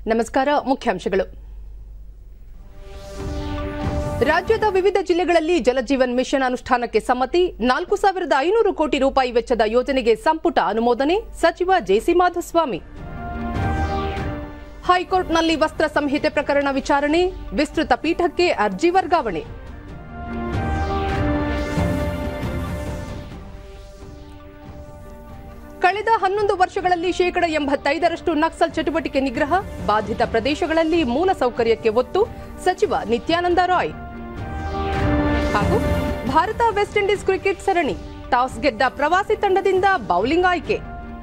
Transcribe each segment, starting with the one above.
ನಮಸ್ಕಾರ ಮುಖ್ಯಾಂಶಗಳು ರಾಜ್ಯದ ವಿವಿಧ ಜಿಲ್ಲೆಗಳಲ್ಲಿ ಜಲಜೀವನ್ ಮಿಷನ್ ಅನುಷ್ಠಾನಕ್ಕೆ ಸಮ್ಮತಿ ನಾಲ್ಕು ಸಾವಿರದ ಐನೂರು ಕೋಟಿ ರೂಪಾಯಿ ವೆಚ್ಚದ ಯೋಜನೆಗೆ ಸಂಪುಟ ಅನುಮೋದನೆ ಸಚಿವ ಜೆಸಿ ಮಾಧುಸ್ವಾಮಿ ಹೈಕೋರ್ಟ್ನಲ್ಲಿ ವಸ್ತ್ರ ಸಂಹಿತೆ ಪ್ರಕರಣ ವಿಚಾರಣೆ ವಿಸ್ತೃತ ಪೀಠಕ್ಕೆ ಅರ್ಜಿ ವರ್ಗಾವಣೆ ಕಳೆದ ಹನ್ನೊಂದು ವರ್ಷಗಳಲ್ಲಿ ಶೇಕಡ ಎಂಬತ್ತೈದರಷ್ಟು ನಕ್ಸಲ್ ಚಟುವಟಿಕೆ ನಿಗ್ರಹ ಬಾಧಿತ ಪ್ರದೇಶಗಳಲ್ಲಿ ಮೂಲ ಸೌಕರ್ಯಕ್ಕೆ ಒತ್ತು ಸಚಿವ ನಿತ್ಯಾನಂದ ರಾಯ್ ಹಾಗೂ ಭಾರತ ವೆಸ್ಟ್ ಇಂಡೀಸ್ ಕ್ರಿಕೆಟ್ ಸರಣಿ ಟಾಸ್ ಗೆದ್ದ ಪ್ರವಾಸಿ ತಂಡದಿಂದ ಬೌಲಿಂಗ್ ಆಯ್ಕೆ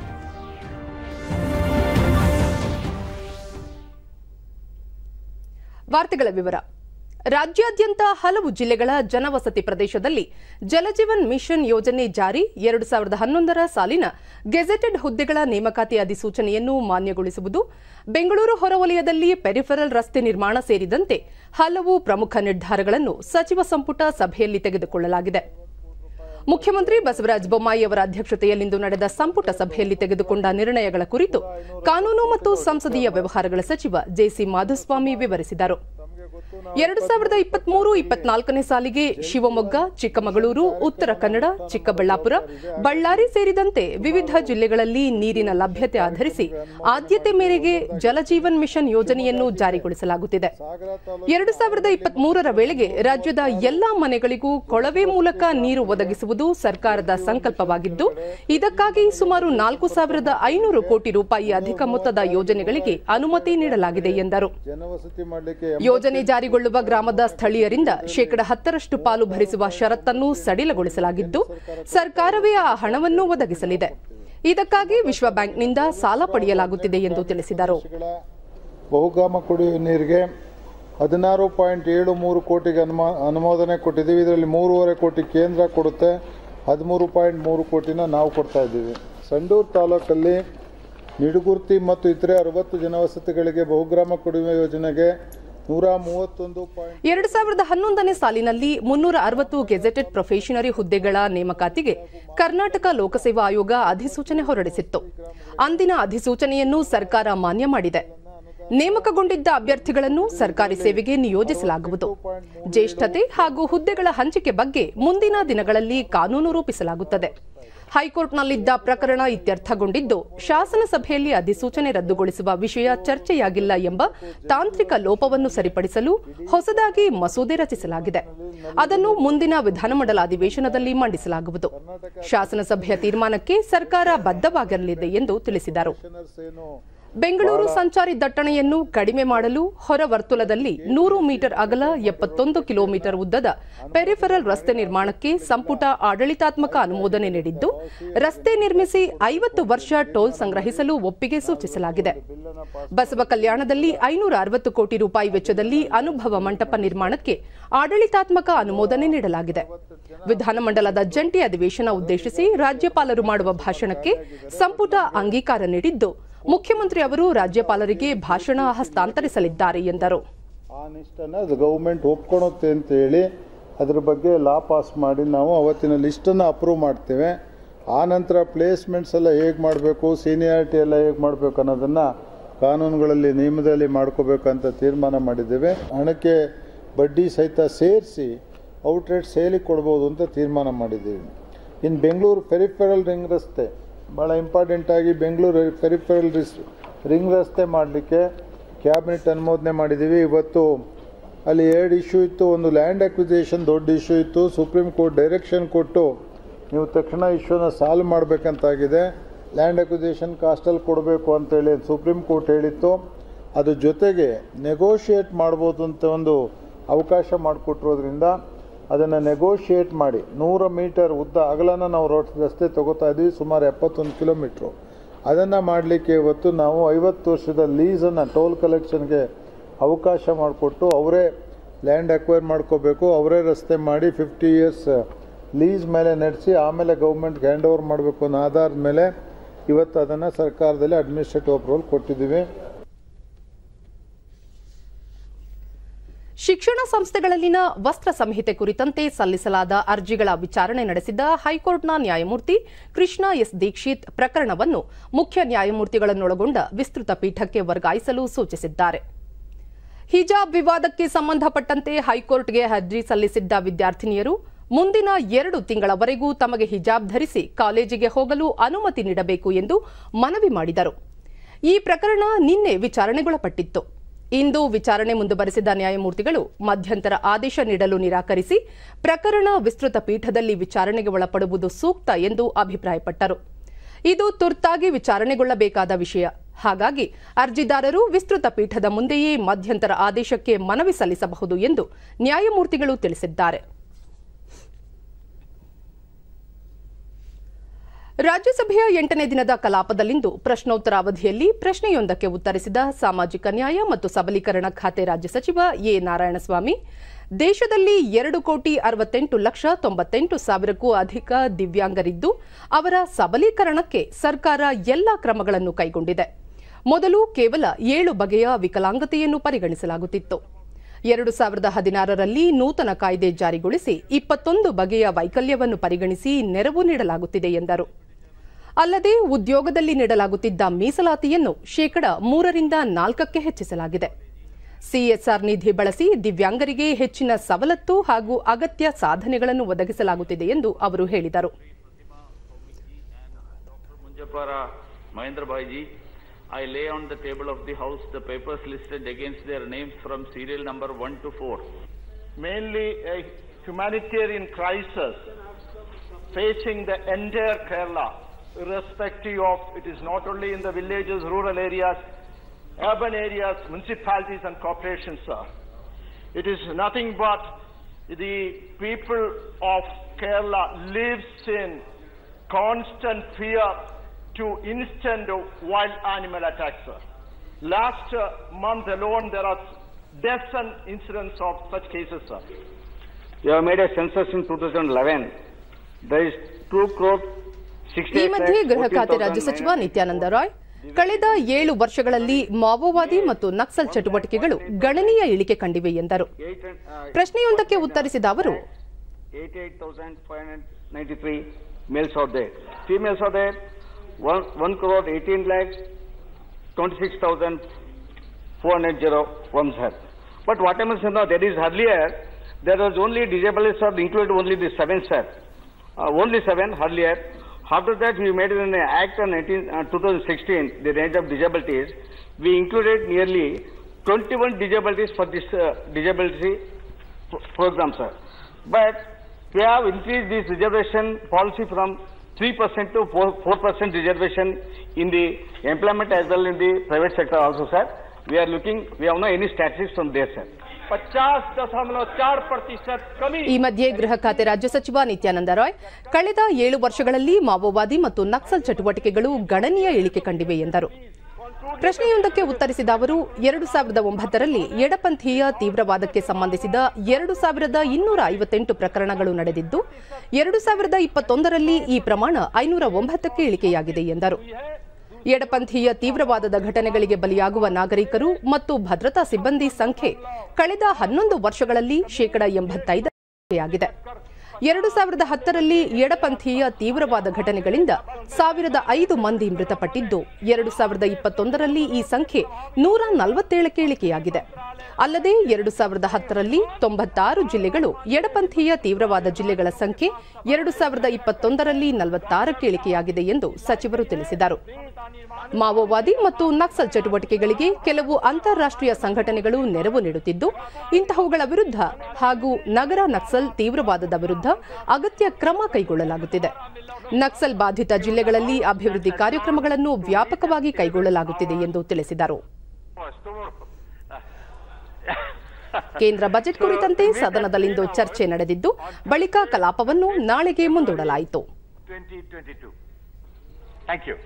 ವಾರ್ತೆಗಳ ವಿವರ ರಾಜ್ಯಾದ್ಯಂತ ಹಲವು ಜಿಲ್ಲೆಗಳ ಜನವಸತಿ ಪ್ರದೇಶದಲ್ಲಿ ಜಲಜೀವನ್ ಮಿಷನ್ ಯೋಜನೆ ಜಾರಿ ಎರಡು ಸಾವಿರದ ಹನ್ನೊಂದರ ಸಾಲಿನ ಗೆಜೆಟೆಡ್ ಹುದ್ದೆಗಳ ನೇಮಕಾತಿ ಅಧಿಸೂಚನೆಯನ್ನು ಮಾನ್ಯಗೊಳಿಸುವುದು ಬೆಂಗಳೂರು ಹೊರವಲಯದಲ್ಲಿ ಪೆರಿಫೆರಲ್ ರಸ್ತೆ ನಿರ್ಮಾಣ ಸೇರಿದಂತೆ ಹಲವು ಪ್ರಮುಖ ನಿರ್ಧಾರಗಳನ್ನು ಸಚಿವ ಸಂಪುಟ ಸಭೆಯಲ್ಲಿ ತೆಗೆದುಕೊಳ್ಳಲಾಗಿದೆ ಮುಖ್ಯಮಂತ್ರಿ ಬಸವರಾಜ ಬೊಮ್ಮಾಯಿ ಅವರ ಅಧ್ಯಕ್ಷತೆಯಲ್ಲಿಂದು ನಡೆದ ಸಂಪುಟ ಸಭೆಯಲ್ಲಿ ತೆಗೆದುಕೊಂಡ ನಿರ್ಣಯಗಳ ಕುರಿತು ಕಾನೂನು ಮತ್ತು ಸಂಸದೀಯ ವ್ಯವಹಾರಗಳ ಸಚಿವ ಜೆಸಿ ಮಾಧುಸ್ವಾಮಿ ವಿವರಿಸಿದರು ಎರಡು ಸಾವಿರದ ಇಪ್ಪತ್ಮೂರು ಇಪ್ಪತ್ನಾಲ್ಕನೇ ಸಾಲಿಗೆ ಶಿವಮೊಗ್ಗ ಚಿಕ್ಕಮಗಳೂರು ಉತ್ತರ ಕನ್ನಡ ಚಿಕ್ಕಬಳ್ಳಾಪುರ ಬಳ್ಳಾರಿ ಸೇರಿದಂತೆ ವಿವಿಧ ಜಿಲ್ಲೆಗಳಲ್ಲಿ ನೀರಿನ ಲಭ್ಯತೆ ಆಧರಿಸಿ ಆದ್ಯತೆ ಮೇರೆಗೆ ಜಲಜೀವನ್ ಮಿಷನ್ ಯೋಜನೆಯನ್ನು ಜಾರಿಗೊಳಿಸಲಾಗುತ್ತಿದೆ ಎರಡು ಸಾವಿರದ ಇಪ್ಪತ್ಮೂರರ ವೇಳೆಗೆ ರಾಜ್ಯದ ಎಲ್ಲಾ ಮನೆಗಳಿಗೂ ಕೊಳವೆ ಮೂಲಕ ನೀರು ಒದಗಿಸುವುದು ಸರ್ಕಾರದ ಸಂಕಲ್ಪವಾಗಿದ್ದು ಇದಕ್ಕಾಗಿ ಸುಮಾರು ನಾಲ್ಕು ಸಾವಿರದ ಐನೂರು ಕೋಟಿ ರೂಪಾಯಿ ಅಧಿಕ ಮೊತ್ತದ ಯೋಜನೆಗಳಿಗೆ ಅನುಮತಿ ನೀಡಲಾಗಿದೆ ಎಂದರು ಜನವಸತಿ ಮಾಡಲಿಕ್ಕೆ ಯೋಜನೆ ಜಾರಿಗೊಳ್ಳುವ ಗ್ರಾಮದ ಸ್ಥಳೀಯರಿಂದ ಶೇಕಡ ಹತ್ತರಷ್ಟು ಪಾಲು ಭರಿಸುವ ಷರತ್ತನ್ನು ಸಡಿಲಗೊಳಿಸಲಾಗಿದ್ದು ಸರ್ಕಾರವೇ ಆ ಹಣವನ್ನು ಒದಗಿಸಲಿದೆ ಇದಕ್ಕಾಗಿ ವಿಶ್ವ ಬ್ಯಾಂಕ್ನಿಂದ ಸಾಲ ಪಡೆಯಲಾಗುತ್ತಿದೆ ಎಂದು ತಿಳಿಸಿದರು ಗಳ ಬಹುಗಾಮ ಕುಡಿಯುವ ನೀರಿಗೆ ಹದಿನಾರು ಪಾಯಿಂಟ್ ಏಳು ಮೂರು ಕೋಟಿಗೆ ಅನುಮ ಅನುಮೋದನೆ ಕೊಟ್ಟಿದ್ದೀವಿ ಇದರಲ್ಲಿ ಮೂರುವರೆ ಕೋಟಿ ಕೇಂದ್ರ ಕೊಡುತ್ತೆ ಹದಿಮೂರು ಪಾಯಿಂಟ್ ಮೂರು ಕೋಟಿನ ನಾವು ಕೊಡ್ತಾ ಇದ್ದೀವಿ ಸಂಡೂರು ತಾಲೂಕಲ್ಲಿ ನಿಡುಗುರ್ತಿ ಮತ್ತು ಇತರೆ ಅರವತ್ತು ಜನವಸತಿಗಳಿಗೆ ಬಹುಗ್ರಾಮ ಕುಡಿಯುವ ಯೋಜನೆಗೆ ನೂರ ಮೂವತ್ತೊಂದು ಪಾಯಿಂಟ್ ಎರಡು ಸಾವಿರದ ಹನ್ನೊಂದನೇ ಸಾಲಿನಲ್ಲಿ ಮುನ್ನೂರ ಅರವತ್ತು ಗೆಜೆಟೆಡ್ ಪ್ರೊಫೆಷನರಿ ಹುದ್ದೆಗಳ ನೇಮಕಾತಿಗೆ ಕರ್ನಾಟಕ ಲೋಕಸೇವಾ ಆಯೋಗ ಅಧಿಸೂಚನೆ ಹೊರಡಿಸಿತ್ತು ಅಂದಿನ ಅಧಿಸೂಚನೆಯನ್ನು ಸರ್ಕಾರ ಮಾನ್ಯ ಮಾಡಿದೆ ನೇಮಕಗೊಂಡಿದ್ದ ಅಭ್ಯರ್ಥಿಗಳನ್ನು ಸರ್ಕಾರಿ ಸೇವೆಗೆ ನಿಯೋಜಿಸಲಾಗುವುದು ಜ್ಯೇಷ್ಠತೆ ಹಾಗೂ ಹುದ್ದೆಗಳ ಹಂಚಿಕೆ ಬಗ್ಗೆ ಮುಂದಿನ ದಿನಗಳಲ್ಲಿ ಕಾನೂನು ರೂಪಿಸಲಾಗುತ್ತದೆ ಹೈಕೋರ್ಟ್ನಲ್ಲಿದ್ದ ಪ್ರಕರಣ ಇತ್ಯರ್ಥಗೊಂಡಿದ್ದು ಶಾಸನ ಸಭೆಯಲ್ಲಿ ಅಧಿಸೂಚನೆ ರದ್ದುಗೊಳಿಸುವ ವಿಷಯ ಚರ್ಚೆಯಾಗಿಲ್ಲ ಎಂಬ ತಾಂತ್ರಿಕ ಲೋಪವನ್ನು ಸರಿಪಡಿಸಲು ಹೊಸದಾಗಿ ಮಸೂದೆ ರಚಿಸಲಾಗಿದೆ ಅದನ್ನು ಮುಂದಿನ ವಿಧಾನಮಂಡಲ ಅಧಿವೇಶನದಲ್ಲಿ ಮಂಡಿಸಲಾಗುವುದು ಶಾಸನ ಸಭೆಯ ತೀರ್ಮಾನಕ್ಕೆ ಸರ್ಕಾರ ಬದ್ಧವಾಗಿರಲಿದೆ ಎಂದು ತಿಳಿಸಿದರು ಪೆನ್ಷನರ್ಸ್ ಏನು ಬೆಂಗಳೂರು ಸಂಚಾರಿ ದಟ್ಟಣೆಯನ್ನು ಕಡಿಮೆ ಮಾಡಲು ಹೊರ ವರ್ತುಲದಲ್ಲಿ ನೂರು ಮೀಟರ್ ಅಗಲ ಎಪ್ಪತ್ತೊಂದು ಕಿಲೋಮೀಟರ್ ಉದ್ದದ ಪೆರಿಫೆರಲ್ ರಸ್ತೆ ನಿರ್ಮಾಣಕ್ಕೆ ಸಂಪುಟ ಆಡಳಿತಾತ್ಮಕ ಅನುಮೋದನೆ ನೀಡಿದ್ದು ರಸ್ತೆ ನಿರ್ಮಿಸಿ ಐವತ್ತು ವರ್ಷ ಟೋಲ್ ಸಂಗ್ರಹಿಸಲು ಒಪ್ಪಿಗೆ ಸೂಚಿಸಲಾಗಿದೆ ಬಸವ ಕಲ್ಯಾಣದಲ್ಲಿ ಐನೂರ ಅರವತ್ತು ಕೋಟಿ ರೂಪಾಯಿ ವೆಚ್ಚದಲ್ಲಿ ಅನುಭವ ಮಂಟಪ ನಿರ್ಮಾಣಕ್ಕೆ ಆಡಳಿತಾತ್ಮಕ ಅನುಮೋದನೆ ನೀಡಲಾಗಿದೆ ವಿಧಾನಮಂಡಲದ ಜಂಟಿ ಅಧಿವೇಶನ ಉದ್ದೇಶಿಸಿ ರಾಜ್ಯಪಾಲರು ಮಾಡುವ ಭಾಷಣಕ್ಕೆ ಸಂಪುಟ ಅಂಗೀಕಾರ ನೀಡಿದ್ದು ಮುಖ್ಯಮಂತ್ರಿ ಅವರು ರಾಜ್ಯಪಾಲರಿಗೆ ಭಾಷಣ ಹಸ್ತಾಂತರಿಸಲಿದ್ದಾರೆ ಎಂದರು ಆ ನಿಷ್ಟನ್ನು ಅದು ಗೌರ್ಮೆಂಟ್ ಒಪ್ಕೊಳುತ್ತೆ ಅಂತೇಳಿ ಅದ್ರ ಬಗ್ಗೆ ಲಾ ಪಾಸ್ ಮಾಡಿ ನಾವು ಅವತ್ತಿನ ಲಿಸ್ಟನ್ನು ಅಪ್ರೂವ್ ಮಾಡ್ತೇವೆ ಆ ನಂತರ ಪ್ಲೇಸ್ಮೆಂಟ್ಸ್ ಎಲ್ಲ ಹೇಗೆ ಮಾಡಬೇಕು ಸೀನಿಯಾರಿಟಿ ಎಲ್ಲ ಹೇಗೆ ಮಾಡಬೇಕು ಅನ್ನೋದನ್ನು ಕಾನೂನುಗಳಲ್ಲಿ ನಿಯಮದಲ್ಲಿ ಮಾಡ್ಕೋಬೇಕಂತ ತೀರ್ಮಾನ ಮಾಡಿದ್ದೇವೆ ಹಣಕ್ಕೆ ಬಡ್ಡಿ ಸಹಿತ ಸೇರಿಸಿ ಔಟ್ರೇಟ್ ಸೇಲಿಗೆ ಕೊಡ್ಬೋದು ಅಂತ ತೀರ್ಮಾನ ಮಾಡಿದ್ದೀವಿ ಇನ್ನು ಬೆಂಗಳೂರು ಪೆರಿಫೆರಲ್ ರಿಂಗ್ ರಸ್ತೆ ಭಾಳ ಇಂಪಾರ್ಟೆಂಟಾಗಿ ಬೆಂಗಳೂರು ಪೆರಿಫೆರಲ್ ರಿಸ್ ರಿಂಗ್ ರಸ್ತೆ ಮಾಡಲಿಕ್ಕೆ ಕ್ಯಾಬಿನೆಟ್ ಅನುಮೋದನೆ ಮಾಡಿದ್ದೀವಿ ಇವತ್ತು ಅಲ್ಲಿ ಎರಡು ಇಶ್ಯೂ ಇತ್ತು ಒಂದು ಲ್ಯಾಂಡ್ ಅಕ್ವಿಸೇಷನ್ ದೊಡ್ಡ ಇಶ್ಯೂ ಇತ್ತು ಸುಪ್ರೀಂ ಕೋರ್ಟ್ ಡೈರೆಕ್ಷನ್ ಕೊಟ್ಟು ನೀವು ತಕ್ಷಣ ಇಶ್ಯೂನ ಸಾಲ್ವ್ ಮಾಡಬೇಕಂತಾಗಿದೆ ಲ್ಯಾಂಡ್ ಅಕ್ವಿಸೇಷನ್ ಕಾಸ್ಟಲ್ಲಿ ಕೊಡಬೇಕು ಅಂತೇಳಿ ಸುಪ್ರೀಂ ಕೋರ್ಟ್ ಹೇಳಿತ್ತು ಅದ್ರ ಜೊತೆಗೆ ನೆಗೋಷಿಯೇಟ್ ಮಾಡ್ಬೋದು ಅಂತ ಒಂದು ಅವಕಾಶ ಮಾಡಿಕೊಟ್ಟಿರೋದ್ರಿಂದ ಅದನ್ನು ನೆಗೋಷಿಯೇಟ್ ಮಾಡಿ ನೂರ ಮೀಟರ್ ಉದ್ದ ಅಗಲನ ನಾವು ರೋಡ್ ರಸ್ತೆ ತಗೋತಾ ಇದ್ವಿ ಸುಮಾರು ಎಪ್ಪತ್ತೊಂದು ಕಿಲೋಮೀಟ್ರು ಅದನ್ನು ಮಾಡಲಿಕ್ಕೆ ಇವತ್ತು ನಾವು ಐವತ್ತು ವರ್ಷದ ಲೀಸನ್ನು ಟೋಲ್ ಕಲೆಕ್ಷನ್ಗೆ ಅವಕಾಶ ಮಾಡಿಕೊಟ್ಟು ಅವರೇ ಲ್ಯಾಂಡ್ ಅಕ್ವೈರ್ ಮಾಡ್ಕೋಬೇಕು ಅವರೇ ರಸ್ತೆ ಮಾಡಿ ಫಿಫ್ಟಿ ಇಯರ್ಸ್ ಲೀಸ್ ಮೇಲೆ ನಡೆಸಿ ಆಮೇಲೆ ಗೌರ್ಮೆಂಟ್ಗೆ ಹ್ಯಾಂಡ್ ಓವರ್ ಮಾಡಬೇಕು ಅನ್ನೋ ಆಧಾರದ ಮೇಲೆ ಇವತ್ತು ಅದನ್ನು ಸರ್ಕಾರದಲ್ಲಿ ಅಡ್ಮಿನಿಸ್ಟ್ರೇಟಿವ್ ಅಪ್ರೂವಲ್ ಕೊಟ್ಟಿದ್ದೀವಿ ಶಿಕ್ಷಣ ಸಂಸ್ಥೆಗಳಲ್ಲಿನ ವಸ್ತ್ರ ಸಂಹಿತೆ ಕುರಿತಂತೆ ಸಲ್ಲಿಸಲಾದ ಅರ್ಜಿಗಳ ವಿಚಾರಣೆ ನಡೆಸಿದ ಹೈಕೋರ್ಟ್ನ ನ್ಯಾಯಮೂರ್ತಿ ಕೃಷ್ಣ ಎಸ್ ದೀಕ್ಷಿತ್ ಪ್ರಕರಣವನ್ನು ಮುಖ್ಯ ನ್ಯಾಯಮೂರ್ತಿಗಳನ್ನೊಳಗೊಂಡ ವಿಸ್ತೃತ ಪೀಠಕ್ಕೆ ವರ್ಗಾಯಿಸಲು ಸೂಚಿಸಿದ್ದಾರೆ ಹಿಜಾಬ್ ವಿವಾದಕ್ಕೆ ಸಂಬಂಧಪಟ್ಟಂತೆ ಹೈಕೋರ್ಟ್ಗೆ ಅರ್ಜಿ ಸಲ್ಲಿಸಿದ್ದ ವಿದ್ಯಾರ್ಥಿನಿಯರು ಮುಂದಿನ ಎರಡು ತಿಂಗಳವರೆಗೂ ತಮಗೆ ಹಿಜಾಬ್ ಧರಿಸಿ ಕಾಲೇಜಿಗೆ ಹೋಗಲು ಅನುಮತಿ ನೀಡಬೇಕು ಎಂದು ಮನವಿ ಮಾಡಿದರು ಈ ಪ್ರಕರಣ ನಿನ್ನೆ ವಿಚಾರಣೆಗೊಳಪಟ್ಟಿತ್ತು ಇಂದು ವಿಚಾರಣೆ ಮುಂದುವರೆಸಿದ ನ್ಯಾಯಮೂರ್ತಿಗಳು ಮಧ್ಯಂತರ ಆದೇಶ ನೀಡಲು ನಿರಾಕರಿಸಿ ಪ್ರಕರಣ ವಿಸ್ತೃತ ಪೀಠದಲ್ಲಿ ವಿಚಾರಣೆಗೆ ಒಳಪಡುವುದು ಸೂಕ್ತ ಎಂದು ಅಭಿಪ್ರಾಯಪಟ್ಟರು ಇದು ತುರ್ತಾಗಿ ವಿಚಾರಣೆಗೊಳ್ಳಬೇಕಾದ ವಿಷಯ ಹಾಗಾಗಿ ಅರ್ಜಿದಾರರು ವಿಸ್ತೃತ ಪೀಠದ ಮುಂದೆಯೇ ಮಧ್ಯಂತರ ಆದೇಶಕ್ಕೆ ಮನವಿ ಸಲ್ಲಿಸಬಹುದು ಎಂದು ನ್ಯಾಯಮೂರ್ತಿಗಳು ತಿಳಿಸಿದ್ದಾರೆ ರಾಜ್ಯಸಭೆಯ ಎಂಟನೇ ದಿನದ ಕಲಾಪದಲ್ಲಿಂದು ಪ್ರಶ್ನೋತ್ತರ ಅವಧಿಯಲ್ಲಿ ಪ್ರಶ್ನೆಯೊಂದಕ್ಕೆ ಉತ್ತರಿಸಿದ ಸಾಮಾಜಿಕ ನ್ಯಾಯ ಮತ್ತು ಸಬಲೀಕರಣ ಖಾತೆ ರಾಜ್ಯ ಸಚಿವ ಎ ನಾರಾಯಣಸ್ವಾಮಿ ದೇಶದಲ್ಲಿ ಎರಡು ಕೋಟಿ ಅರವತ್ತೆಂಟು ಲಕ್ಷ ತೊಂಬತ್ತೆಂಟು ಸಾವಿರಕ್ಕೂ ಅಧಿಕ ದಿವ್ಯಾಂಗರಿದ್ದು ಅವರ ಸಬಲೀಕರಣಕ್ಕೆ ಸರ್ಕಾರ ಎಲ್ಲಾ ಕ್ರಮಗಳನ್ನು ಕೈಗೊಂಡಿದೆ ಮೊದಲು ಕೇವಲ ಏಳು ಬಗೆಯ ವಿಕಲಾಂಗತೆಯನ್ನು ಪರಿಗಣಿಸಲಾಗುತ್ತಿತ್ತು ಎರಡು ಸಾವಿರದ ಹದಿನಾರರಲ್ಲಿ ನೂತನ ಕಾಯ್ದೆ ಜಾರಿಗೊಳಿಸಿ ಇಪ್ಪತ್ತೊಂದು ಬಗೆಯ ವೈಕಲ್ಯವನ್ನು ಪರಿಗಣಿಸಿ ನೆರವು ನೀಡಲಾಗುತ್ತಿದೆ ಎಂದರು ಅಲ್ಲದೆ ಉದ್ಯೋಗದಲ್ಲಿ ನೀಡಲಾಗುತ್ತಿದ್ದ ಮೀಸಲಾತಿಯನ್ನು ಶೇಕಡ ಮೂರರಿಂದ ನಾಲ್ಕಕ್ಕೆ ಹೆಚ್ಚಿಸಲಾಗಿದೆ ಸಿಎಸ್ಆರ್ ನಿಧಿ ಬಳಸಿ ದಿವ್ಯಾಂಗರಿಗೆ ಹೆಚ್ಚಿನ ಸವಲತ್ತು ಹಾಗೂ ಅಗತ್ಯ ಸಾಧನೆಗಳನ್ನು ಒದಗಿಸಲಾಗುತ್ತಿದೆ ಎಂದು ಅವರು ಹೇಳಿದರು Munjapara Mahendra Bhaiji, I lay on the table of the House the papers listed against their names from serial number 1 to 4. mainly a humanitarian crisis facing the entire Kerala, irrespective of it is not only in the villages, rural areas, urban areas, municipalities and corporations, sir. It is nothing but the people of Kerala lives in constant fear to instant wild animal attacks, sir. Last uh, month alone, there are dozen incidents of such cases, sir. You have made a census in 2011. There is 2 crore ಈ 68 ಮಧ್ಯೆ lakhs ಗೃಹ ಖಾತೆ ರಾಜ್ಯ ಸಚಿವ 14,900 ನಿತ್ಯಾನಂದ ರಾಯ್ ಕಳೆದ ಏಳು ವರ್ಷಗಳಲ್ಲಿ ಮಾವೋವಾದಿ ಮತ್ತು ನಕ್ಸಲ್ ಚಟುವಟಿಕೆಗಳು ಗಣನೀಯ ಇಳಿಕೆ ಕಂಡಿವೆ ಎಂದರು Eight and, uh, ಪ್ರಶ್ನೆಯೊಂದಕ್ಕೆ ಉತ್ತರಿಸಿದ ಅವರು 88,593 males are there. Females are there, 1, 1 crore 18 lakhs, 26,400 ones have. But what happens now, there is earlier, there was only disabled sir, included only the seven sir. Uh, only seven earlier. After that, we made an act on 19, uh, 2016, the range of disabilities. We included nearly 21 disabilities for this uh, disability pro- program, sir. But we have increased this reservation policy from 3% to 4, 4% reservation in the employment as well in the private sector also, sir. We are looking, we have no any statistics from there, sir. पचास दशमलव चार प्रतिशत कमी ಈ ಮಧ್ಯೆ ಗೃಹ ಖಾತೆ ರಾಜ್ಯ ಸಚಿವ ನಿತ್ಯಾನಂದ ರಾಯ್ ಕಳೆದ ಏಳು ವರ್ಷಗಳಲ್ಲಿ ಮಾವೋವಾದಿ ಮತ್ತು ನಕ್ಸಲ್ ಚಟುವಟಿಕೆಗಳು ಗಣನೀಯ ಇಳಿಕೆ ಕಂಡಿವೆ ಎಂದರು ಪ್ರಶ್ನೆಯೊಂದಕ್ಕೆ ಉತ್ತರಿಸಿದ ಅವರು ಎರಡು ಸಾವಿರದ ಒಂಬತ್ತರಲ್ಲಿ ಎಡಪಂಥೀಯ ತೀವ್ರವಾದಕ್ಕೆ ಸಂಬಂಧಿಸಿದ ಎರಡು ಸಾವಿರದ ಇನ್ನೂರ ಐವತ್ತೆಂಟು ಪ್ರಕರಣಗಳು ನಡೆದಿದ್ದು ಎರಡು ಸಾವಿರದ ಇಪ್ಪತ್ತೊಂದರಲ್ಲಿ ಈ ಪ್ರಮಾಣ ಐನೂರ ಒಂಬತ್ತಕ್ಕೆ ಇಳಿಕೆಯಾಗಿದೆ ಎಂದರು ಎಡಪಂಥೀಯ ತೀವ್ರವಾದದ ಘಟನೆಗಳಿಗೆ ಬಲಿಯಾಗುವ ನಾಗರಿಕರು ಮತ್ತು ಭದ್ರತಾ ಸಿಬ್ಬಂದಿ ಸಂಖ್ಯೆ ಕಳೆದ ಹನ್ನೊಂದು ವರ್ಷಗಳಲ್ಲಿ ಶೇಕಡ ಎಂಬತ್ತೈದರಷ್ಟಿದೆ ಎರಡು ಸಾವಿರದ ಹತ್ತರಲ್ಲಿ ಎಡಪಂಥೀಯ ತೀವ್ರವಾದ ಘಟನೆಗಳಿಂದ ಸಾವಿರದ ಐದು ಮಂದಿ ಮೃತಪಟ್ಟಿದ್ದು ಎರಡು ಸಾವಿರದ ಇಪ್ಪತ್ತೊಂದರಲ್ಲಿ ಈ ಸಂಖ್ಯೆ ನೂರ ನಲವತ್ತೇಳಕ್ಕೆ ಇಳಿಕೆಯಾಗಿದೆ ಅಲ್ಲದೆ ಎರಡು ಸಾವಿರದ ಹತ್ತರಲ್ಲಿ ತೊಂಬತ್ತಾರು ಜಿಲ್ಲೆಗಳು ಎಡಪಂಥೀಯ ತೀವ್ರವಾದ ಜಿಲ್ಲೆಗಳ ಸಂಖ್ಯೆ ಎರಡು ಸಾವಿರದ ಇಪ್ಪತ್ತೊಂದರಲ್ಲಿ ನಲವತ್ತಾರಕ್ಕೆ ಇಳಿಕೆಯಾಗಿದೆ ಎಂದು ಸಚಿವರು ತಿಳಿಸಿದರು ಮಾವೋವಾದಿ ಮತ್ತು ನಕ್ಸಲ್ ಚಟುವಟಿಕೆಗಳಿಗೆ ಕೆಲವು ಅಂತಾರಾಷ್ಟ್ರೀಯ ಸಂಘಟನೆಗಳು ನೆರವು ನೀಡುತ್ತಿದ್ದು ಇಂತಹವುಗಳ ವಿರುದ್ಧ ಹಾಗೂ ನಗರ ನಕ್ಸಲ್ ತೀವ್ರವಾದದ ವಿರುದ್ಧ ಅಗತ್ಯ ಕ್ರಮ ಕೈಗೊಳ್ಳಲಾಗುತ್ತಿದೆ ನಕ್ಸಲ್ ಬಾಧಿತ ಜಿಲ್ಲೆಗಳಲ್ಲಿ ಅಭಿವೃದ್ಧಿ ಕಾರ್ಯಕ್ರಮಗಳನ್ನು ವ್ಯಾಪಕವಾಗಿ ಕೈಗೊಳ್ಳಲಾಗುತ್ತಿದೆ ಎಂದು ತಿಳಿಸಿದರು ಕೇಂದ್ರ ಬಜೆಟ್ ಕುರಿತಂತೆ ಸದನದಲ್ಲಿಂದು ಚರ್ಚೆ ನಡೆದಿದ್ದು ಬಳಿಕ ಕಲಾಪವನ್ನು ನಾಳೆಗೆ ಮುಂದೂಡಲಾಯಿತು 2022. Thank you.